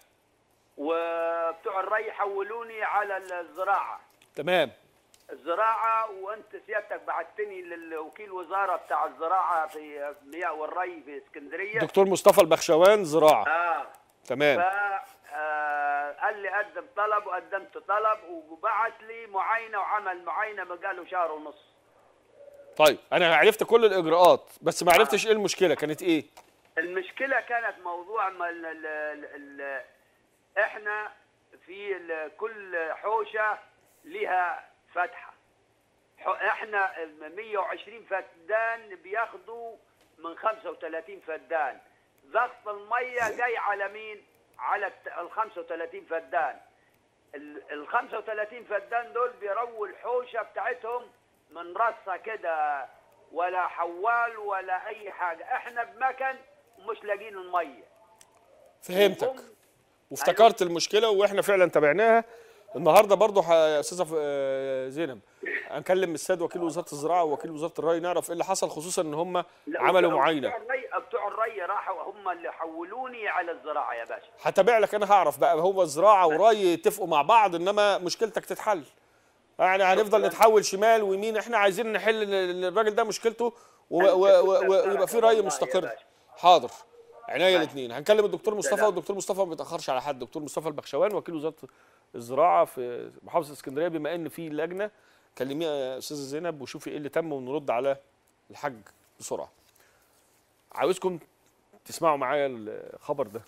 وبتوع الري حولوني على الزراعه تمام الزراعه وانت سيادتك بعتني للوكيل وزاره بتاع الزراعه في المياه والري في اسكندريه دكتور مصطفى البخشوان زراعه اه تمام ف آه، قال لي قدم طلب وقدمت طلب وبعت لي معاينه وعمل معاينه بقاله شهر ونص طيب انا عرفت كل الاجراءات بس ما عرفتش ايه المشكله كانت ايه المشكله كانت موضوع ما ال ال ال ال احنا في ال كل حوشه لها فتحه حو- احنا ال 120 فدان بياخدوا من 35 فدان ضغط الميه جاي على مين على الت- ال 35 فدان ال ال 35 فدان دول بيرووا الحوشه بتاعتهم من راسها كده ولا حوال ولا اي حاجه احنا بمكان ومش لاقيين الميه فهمتك وافتكرت المشكله واحنا فعلا تابعناها النهارده برضه ح- يا استاذه ف- آه، زينب هنكلم السيد وكيل وزاره الزراعه ووكيل وزاره الري نعرف ايه اللي حصل خصوصا ان هم لا، عملوا بتوع- معاينه بتوع الري بتوع الري راحوا هم اللي حولوني على الزراعه يا باشا هتابع لك انا هعرف بقى هو الزراعه وري يتفقوا مع بعض انما مشكلتك تتحل يعني هنفضل نتحول شمال ويمين احنا عايزين نحل ل- للراجل ده مشكلته و- و- و- و- ويبقى في ري مستقر حاضر عناية الاثنين هنكلم الدكتور مصطفى سلام. والدكتور مصطفى ما بيتاخرش على حد دكتور مصطفى البخشوان وكيل وزاره الزراعه في محافظه اسكندريه بما ان في لجنه كلميها يا استاذه زينب وشوفي ايه اللي تم ونرد على الحاج بسرعه عاوزكم تسمعوا معايا الخبر ده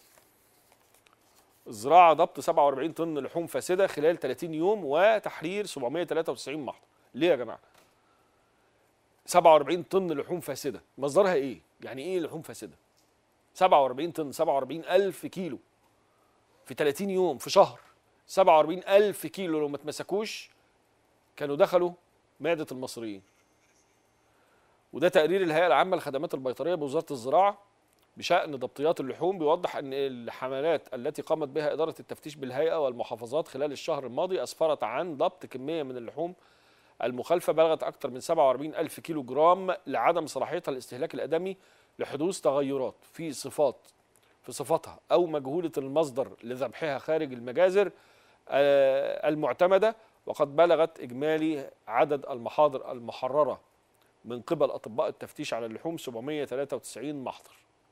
الزراعه ضبط 47 طن لحوم فاسده خلال 30 يوم وتحرير 793 محضر ليه يا جماعه 47 طن لحوم فاسده مصدرها ايه يعني ايه لحوم فاسده 47 طن 47 ألف كيلو في 30 يوم في شهر 47 ألف كيلو لو ما اتمسكوش كانوا دخلوا معدة المصريين وده تقرير الهيئة العامة للخدمات البيطرية بوزارة الزراعة بشأن ضبطيات اللحوم بيوضح أن الحملات التي قامت بها إدارة التفتيش بالهيئة والمحافظات خلال الشهر الماضي أسفرت عن ضبط كمية من اللحوم المخالفة بلغت أكثر من 47 ألف كيلو جرام لعدم صلاحيتها للاستهلاك الآدمي لحدوث تغيرات في صفات في صفاتها أو مجهولة المصدر لذبحها خارج المجازر آه، المعتمدة وقد بلغت إجمالي عدد المحاضر المحررة من قبل أطباء التفتيش على اللحوم 793 محضر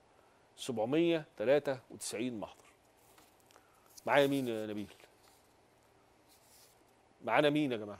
793 محضر معايا مين يا نبيل معانا مين يا جماعه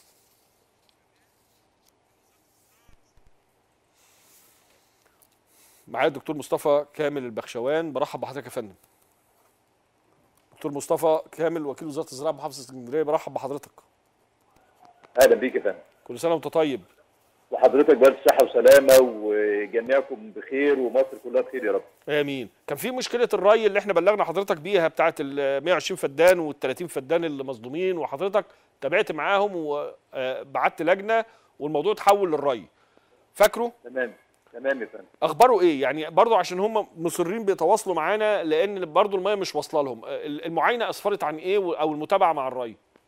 معايا الدكتور مصطفى كامل البخشوان برحب بحضرتك يا فندم دكتور مصطفى كامل وكيل وزاره الزراعه محافظه اسكندريه برحب بحضرتك اهلا بيك يا فندم كل سنه وانت طيب وحضرتك بألف صحة وسلامة وجميعكم بخير ومصر كلها بخير يا رب. امين كان في مشكله الري اللي احنا بلغنا حضرتك بيها بتاعه ال 120 فدان وال 30 فدان اللي مصدومين وحضرتك تابعت معاهم وبعت لجنه والموضوع اتحول للري فاكره تمام تمام يا فندم. اخباره ايه يعني برضو عشان هم مصرين بيتواصلوا معانا لان برضو الميه مش واصله لهم المعاينه اسفرت عن ايه او المتابعه مع الري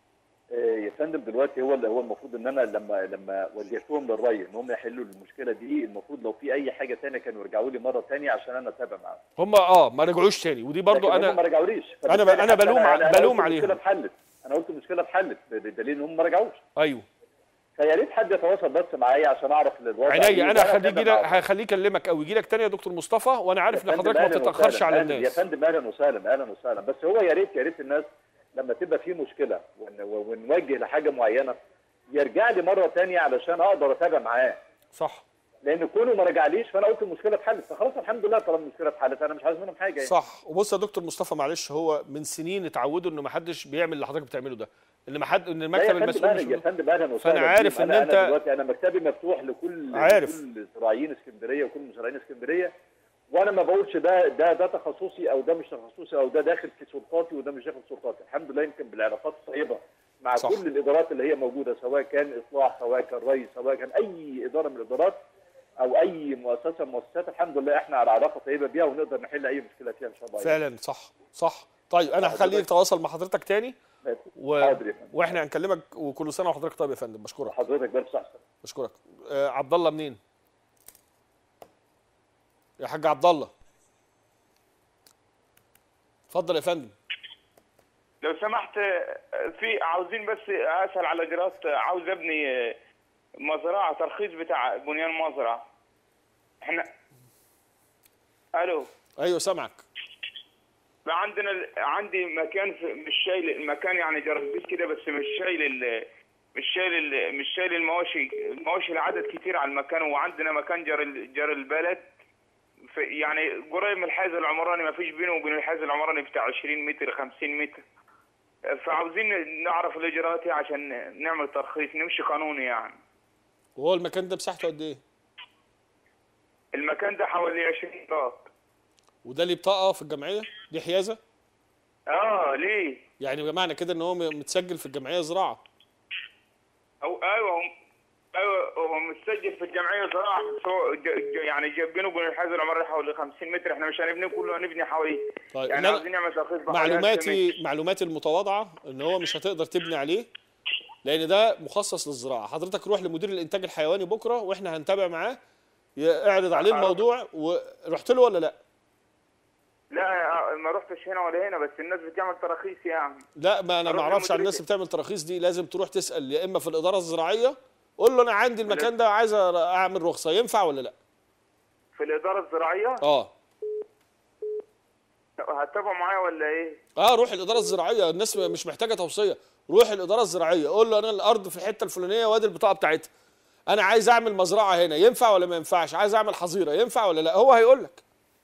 آه، يا فندم دلوقتي هو اللي هو المفروض ان انا لما لما وجهتهم للري ان هم يحلوا المشكله دي المفروض لو في اي حاجه ثانيه كانوا يرجعوا لي مره ثانيه عشان انا اتابع معاهم هم اه ما رجعوش تاني ودي برضو لكن هم ما انا رجعوليش انا ب- فبالتالي انا حتى بلوم أنا- أنا بلوم قلت المشكله عليهم اتحلت انا قلت المشكله اتحلت بدليل ان هم ما رجعوش ايوه فيا ريت حد يتواصل بس معايا عشان اعرف الوضع إيه، عينيا انا وأنا هخليه أتابع يجي معاهم. هخليه يكلمك او يجي لك تاني يا دكتور مصطفى وانا عارف يا ان فندم حضرتك ما أهلاً تتاخرش وسهلاً، على أهلاً. الناس يا فندم اهلا وسهلا اهلا وسهلا بس هو يا ريت يا ريت الناس لما تبقى في مشكله ون- ونوجه لحاجه معينه يرجع لي مره ثانيه علشان اقدر اتابع معاه صح لان كونه ما رجعليش فانا قلت المشكله اتحلت فخلاص الحمد لله طالما المشكله اتحلت انا مش عايز منهم حاجه يعني. صح وبص يا دكتور مصطفى معلش هو من سنين اتعودوا انه ما حدش بيعمل اللي حضرتك بتعمله ده ان ما حد ان لا يا المكتب فندم المسؤول مش أهلاً- يا فندم اهلا وسهلا فانا عارف بيهم. ان أنا- انت انا دلوقتي انا مكتبي مفتوح لكل عارف. كل زراعيين اسكندريه وكل مزارعين اسكندريه وانا ما بقولش ده ده ده تخصصي او ده مش تخصصي او ده داخل في سلطاتي وده مش داخل في سلطاتي الحمد لله يمكن بالعلاقات الطيبه مع صح. صح. كل الادارات اللي هي موجوده سواء كان اصلاح سواء كان ري سواء كان اي اداره من الادارات او اي مؤسسه من المؤسسات الحمد لله احنا على علاقه طيبه بيها ونقدر نحل اي مشكله فيها ان شاء الله فعلا صح صح طيب انا هخليه يتواصل مع حضرتك تاني و... حاضر يا فندم. واحنا هنكلمك وكل سنه وحضرتك طيب يا فندم بشكرك حضرتك بس صح بشكرك آه عبد الله منين يا حاج عبد الله اتفضل يا فندم لو سمحت في عاوزين بس اسال على اجراءات عاوز ابني مزرعه ترخيص بتاع بنيان مزرعه احنا الو ايوه سامعك عندنا عندي مكان في مش شايل المكان يعني جربيت كده بس مش شايل ال مش شايل ال مش شايل المواشي المواشي العدد كتير على المكان وعندنا مكان جر ال- جر البلد في يعني قريب من الحيز العمراني ما فيش بينه وبين الحيز العمراني بتاع 20 متر 50 متر فعاوزين نعرف الاجراءات إيه عشان نعمل ترخيص نمشي قانوني يعني وهو المكان ده مساحته قد ايه المكان ده حوالي 20 بلاط وده ليه بطاقه في الجمعيه دي حيازه اه ليه يعني بمعنى كده ان هو م- متسجل في الجمعيه زراعه او ايوه هم ايوه هو متسجل في الجمعيه زراعه بس هو ج- ج- يعني ج- بينه وبين الحيز العمراني حوالي 50 متر احنا مش هنبني كله هنبني حوالي طيب يعني إن أنا- عاوزين نعمل ترخيص بحوالي 1000 متر. معلوماتي معلوماتي المتواضعه ان هو مش هتقدر تبني عليه لان ده مخصص للزراعه حضرتك روح لمدير الانتاج الحيواني بكره واحنا هنتابع معاه ي- اعرض عليه الموضوع ورحت له ولا لا لا ما رحتش هنا ولا هنا بس الناس بتعمل تراخيص يعني لا ما انا ما أروح اعرفش عن لمدير الناس اللي بتعمل تراخيص دي لازم تروح تسال يا اما في الاداره الزراعيه قول له انا عندي المكان ده عايز اعمل رخصه ينفع ولا لا في الاداره الزراعيه اه هتتابعوا معايا ولا ايه؟ اه روح الاداره الزراعيه الناس مش محتاجه توصيه روح الاداره الزراعيه قول له انا الارض في الحته الفلانيه وادي البطاقه بتاعتها انا عايز اعمل مزرعه هنا ينفع ولا ما ينفعش عايز اعمل حظيره ينفع ولا لا هو هيقول لك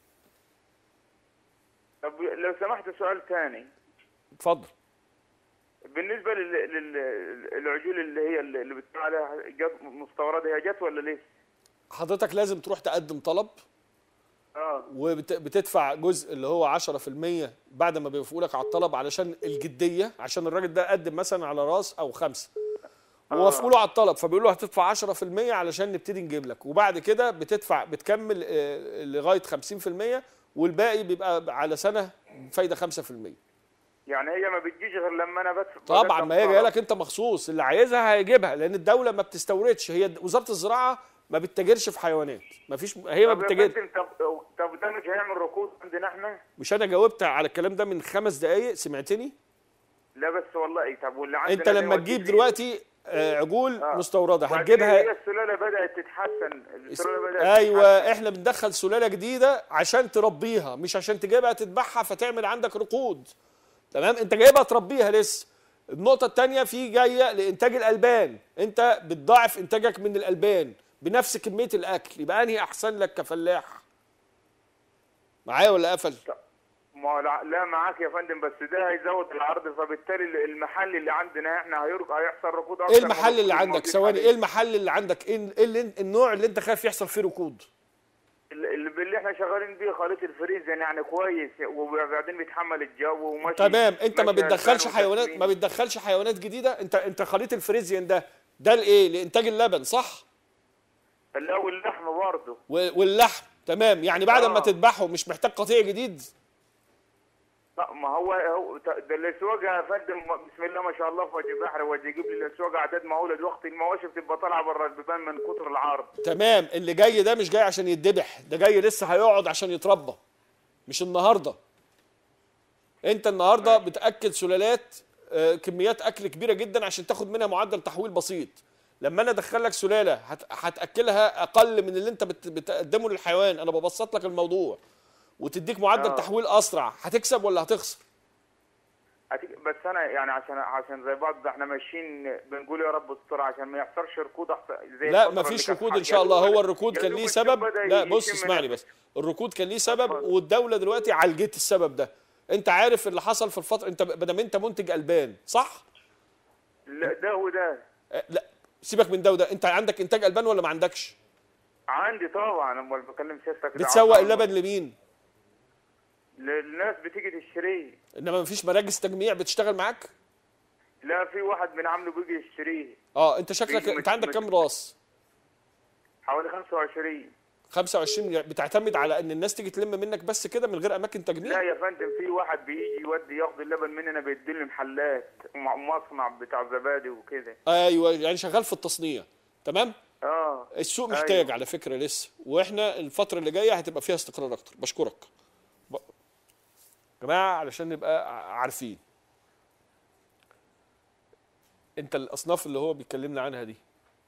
طب لو سمحت سؤال ثاني اتفضل بالنسبه لل- لل- للعجول اللي هي اللي بتقول عليها جت مستورده هي جت ولا لسه؟ حضرتك لازم تروح تقدم طلب اه وبتدفع جزء اللي هو 10% بعد ما بيوافقوا لك على الطلب علشان الجديه عشان الراجل ده قدم مثلا على راس او خمسه ووافقوا له على الطلب فبيقول له هتدفع 10% علشان نبتدي نجيب لك وبعد كده بتدفع بتكمل آه، لغايه 50% والباقي بيبقى على سنه فايده 5% يعني هي ما بتجيش غير لما انا بدفع طبعا ما هي جايه لك انت مخصوص اللي عايزها هيجيبها لان الدوله ما بتستوردش هي وزاره الزراعه ما بتتاجرش في حيوانات ما فيش هي ما طب يا بتتاجرش فندم، طب طب ده مش هيعمل ركود عندنا احنا؟ مش انا جاوبت على الكلام ده من خمس دقايق سمعتني لا بس والله طب واللي عندنا انت اللي لما هو تجيب الجديد- دلوقتي آه، عجول آه. مستورده وبعدين هتجيبها هي السلاله بدات تتحسن السلاله بدات ايوه احنا بندخل سلاله جديده عشان تربيها مش عشان تجيبها تذبحها فتعمل عندك رقود تمام انت جايبها تربيها لسه النقطة التانية في جاية لإنتاج الألبان، أنت بتضاعف إنتاجك من الألبان بنفس كمية الأكل، يبقى أنهي أحسن لك كفلاح؟ معايا ولا قفل؟ ما هو لا, لا معاك يا فندم بس ده هيزود العرض فبالتالي المحل اللي عندنا احنا هيرق هيحصل ركود اكتر إيه من المحل اللي الركود عندك؟ الموجود ثواني، حاليا. إيه المحل اللي عندك؟ إيه إيه اللي النوع اللي أنت خايف يحصل فيه ركود؟ اللي اللي احنا شغالين بيه خليط الفريزن يعني كويس وبعدين بيتحمل الجو وماشي تمام انت ما ماشي بتدخلش ألبان حيوانات وتسمين. ما بتدخلش حيوانات جديده انت انت خليط الفريزيان ده ده لايه لانتاج اللبن صح لا واللحم برضه و- واللحم تمام يعني بعد ما آه. تذبحه مش محتاج قطيع جديد لا ما هو هو ده الاسواق يا فندم بسم الله ما شاء الله في وجه بحر وجه جيب لي الاسواق عدد مهول دلوقتي المواشي بتبقى طالعه بره البيبان من كتر العرض تمام اللي جاي ده مش جاي عشان يتذبح ده جاي لسه هيقعد عشان يتربى مش النهارده انت النهارده بتاكل سلالات آه، كميات اكل كبيره جدا عشان تاخد منها معدل تحويل بسيط لما انا ادخل لك سلاله هت- هتاكلها اقل من اللي انت بت- بتقدمه للحيوان انا ببسط لك الموضوع وتديك معدل آه. تحويل اسرع هتكسب ولا هتخسر هتيجي- بس انا يعني عشان عشان زي بعض ده احنا ماشيين بنقول يا رب استر عشان ما يحصلش ركود أحسن زي لا الفترة مفيش اللي كانت ركود ان حاجة. شاء الله يا هو دوب- الركود يا كان دوب ليه السوق سبب بدأ لا بص يشم اسمعني نفسه. بس الركود كان ليه سبب والدوله دلوقتي عالجت السبب ده انت عارف اللي حصل في الفتره انت بدل انت منتج البان صح لا ده وده آه، لا سيبك من ده وده انت عندك انتاج البان ولا ما عندكش عندي طبعا انا بكلم سيادتك كده بتسوق عن- اللبن لمين للناس بتيجي تشتريه انما مفيش مراكز تجميع بتشتغل معاك لا في واحد من عامله بيجي يشتريه اه انت شكلك بيجي انت مت- عندك مت- كام راس حوالي 25 25 بتعتمد على ان الناس تيجي تلم منك بس كده من غير اماكن لا تجميع يا فندم في واحد بيجي يودي ياخد اللبن مننا بيدي لي محلات ومع- مصنع بتاع زبادي وكده ايوه يعني شغال في التصنيع تمام اه السوق أيوة. محتاج على فكره لسه واحنا الفتره اللي جايه هتبقى فيها استقرار اكتر بشكرك ب... جماعه علشان نبقى ع- عارفين انت الاصناف اللي هو بيكلمنا عنها دي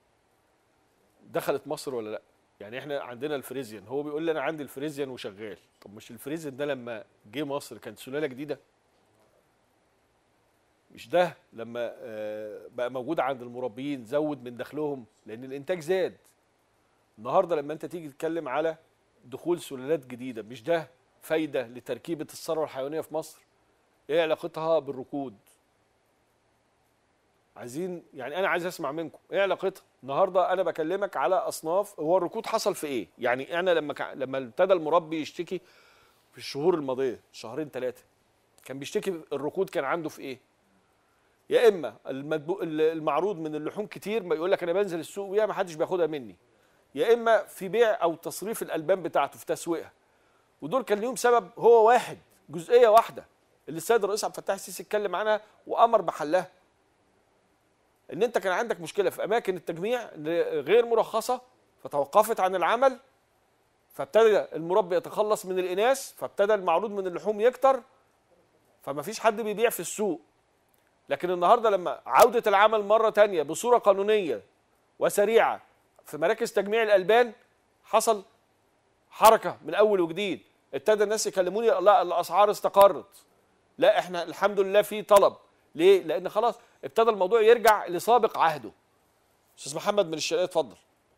دخلت مصر ولا لا يعني احنا عندنا الفريزيان هو بيقول لي انا عندي الفريزيان وشغال طب مش الفريزيان ده لما جه مصر كانت سلاله جديده مش ده لما آه، بقى موجود عند المربيين زود من دخلهم لان الانتاج زاد النهارده لما انت تيجي تتكلم على دخول سلالات جديده مش ده فايده لتركيبه الثروه الحيوانيه في مصر ايه علاقتها بالركود عايزين يعني انا عايز اسمع منكم ايه علاقتها النهارده انا بكلمك على اصناف هو الركود حصل في ايه يعني انا لما كع- لما ابتدى المربي يشتكي في الشهور الماضيه شهرين ثلاثه كان بيشتكي الركود كان عنده في ايه يا اما المدبو... المعروض من اللحوم كتير ما يقول لك انا بنزل السوق ويا ما حدش بياخدها مني يا اما في بيع او تصريف الالبان بتاعته في تسويقها ودول كان ليهم سبب هو واحد جزئيه واحده اللي السيد الرئيس عبد الفتاح السيسي اتكلم عنها وامر بحلها ان انت كان عندك مشكله في اماكن التجميع غير مرخصه فتوقفت عن العمل فابتدى المربي يتخلص من الاناث فابتدى المعروض من اللحوم يكتر فما فيش حد بيبيع في السوق لكن النهارده لما عوده العمل مره تانية بصوره قانونيه وسريعه في مراكز تجميع الالبان حصل حركه من اول وجديد ابتدى الناس يكلموني لا الاسعار استقرت لا احنا الحمد لله في طلب ليه لان خلاص ابتدى الموضوع يرجع لسابق عهده استاذ محمد من الشرقيه اتفضل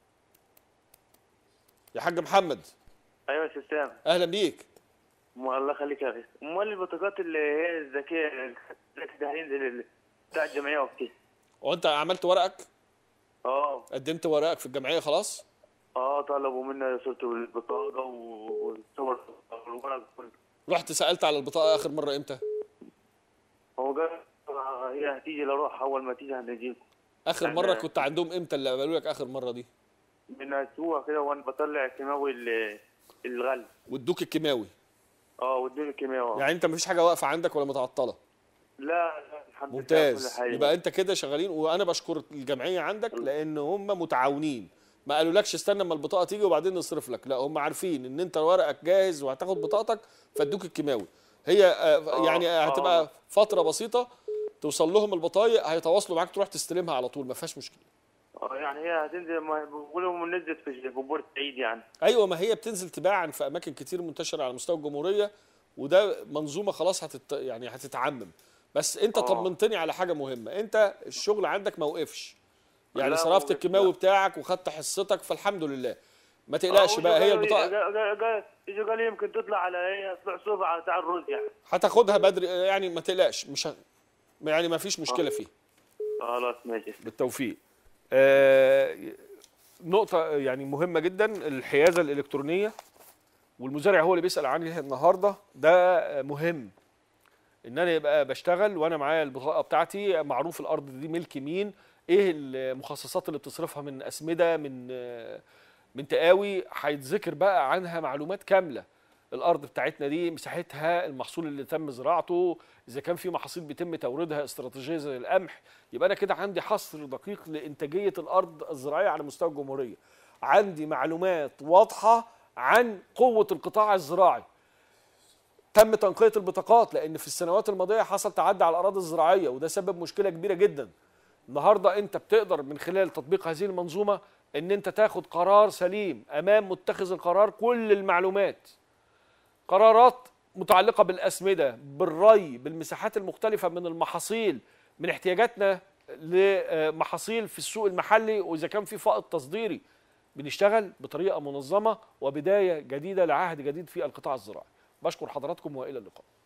يا حاج محمد ايوه يا سلام اهلا بيك الله يخليك يا اخي امال البطاقات اللي هي الذكيه التدهين اللي- بتاع الجمعيه وقتها وانت عملت ورقك اه قدمت ورقك في الجمعيه خلاص اه طلبوا منا صوره البطاقه و- والصور والورق كله رحت سالت على البطاقه اخر مره امتى هو قال آه، هي هتيجي اروح اول ما تيجي هنجيكم اخر أنا- مره كنت عندهم امتى اللي قالوا لك اخر مره دي من اسبوع كده وانا بطلع كيماوي ال- الغل وادوك الكيماوي اه وادوني كيماوي يعني انت مفيش حاجه واقفه عندك ولا متعطله لا لا الحمد لله ممتاز كل حاجه يبقى انت كده شغالين وانا بشكر الجمعيه عندك لان هم متعاونين ما قالولكش استنى اما البطاقه تيجي وبعدين نصرف لك لا هم عارفين ان انت ورقك جاهز وهتاخد بطاقتك فادوك الكيماوي هي آه، يعني هتبقى فتره بسيطه توصل لهم البطايق هيتواصلوا معاك تروح تستلمها على طول ما فيهاش مشكله اه يعني هي هتنزل ما بيقولوا نزلت في في بورسعيد يعني ايوه ما هي بتنزل تباعا في اماكن كتير منتشره على مستوى الجمهوريه وده منظومه خلاص هتت يعني هتتعمم بس انت آه. طمنتني على حاجه مهمه انت الشغل عندك ما وقفش يعني لا، صرفت ما وقفش، الكيماوي بتاعك وخدت حصتك فالحمد لله ما تقلقش بقى هي البطاقه البطاقه يجوا قال لي يمكن تطلع على هي تطلع صوبة على بتاع الرز يعني هتاخدها بدري يعني ما تقلقش مش ه... يعني ما فيش مشكله فيه خلاص ماشي بالتوفيق آه نقطة يعني مهمة جدا الحيازة الإلكترونية والمزارع هو اللي بيسأل عنها النهاردة ده مهم إن أنا يبقى بشتغل وأنا معايا البطاقة بتاعتي معروف الأرض دي ملك مين إيه المخصصات اللي بتصرفها من أسمدة من آه، من تقاوي هيتذكر بقى عنها معلومات كاملة الارض بتاعتنا دي مساحتها المحصول اللي تم زراعته اذا كان في محاصيل بيتم توريدها استراتيجيه زي القمح يبقى انا كده عندي حصر دقيق لانتاجيه الارض الزراعيه على مستوى الجمهوريه عندي معلومات واضحه عن قوه القطاع الزراعي تم تنقيه البطاقات لان في السنوات الماضيه حصل تعدي على الاراضي الزراعيه وده سبب مشكله كبيره جدا النهارده انت بتقدر من خلال تطبيق هذه المنظومه ان انت تاخد قرار سليم امام متخذ القرار كل المعلومات قرارات متعلقه بالاسمده بالري بالمساحات المختلفه من المحاصيل من احتياجاتنا لمحاصيل في السوق المحلي واذا كان في فائض تصديري بنشتغل بطريقه منظمه وبدايه جديده لعهد جديد في القطاع الزراعي بشكر حضراتكم والى اللقاء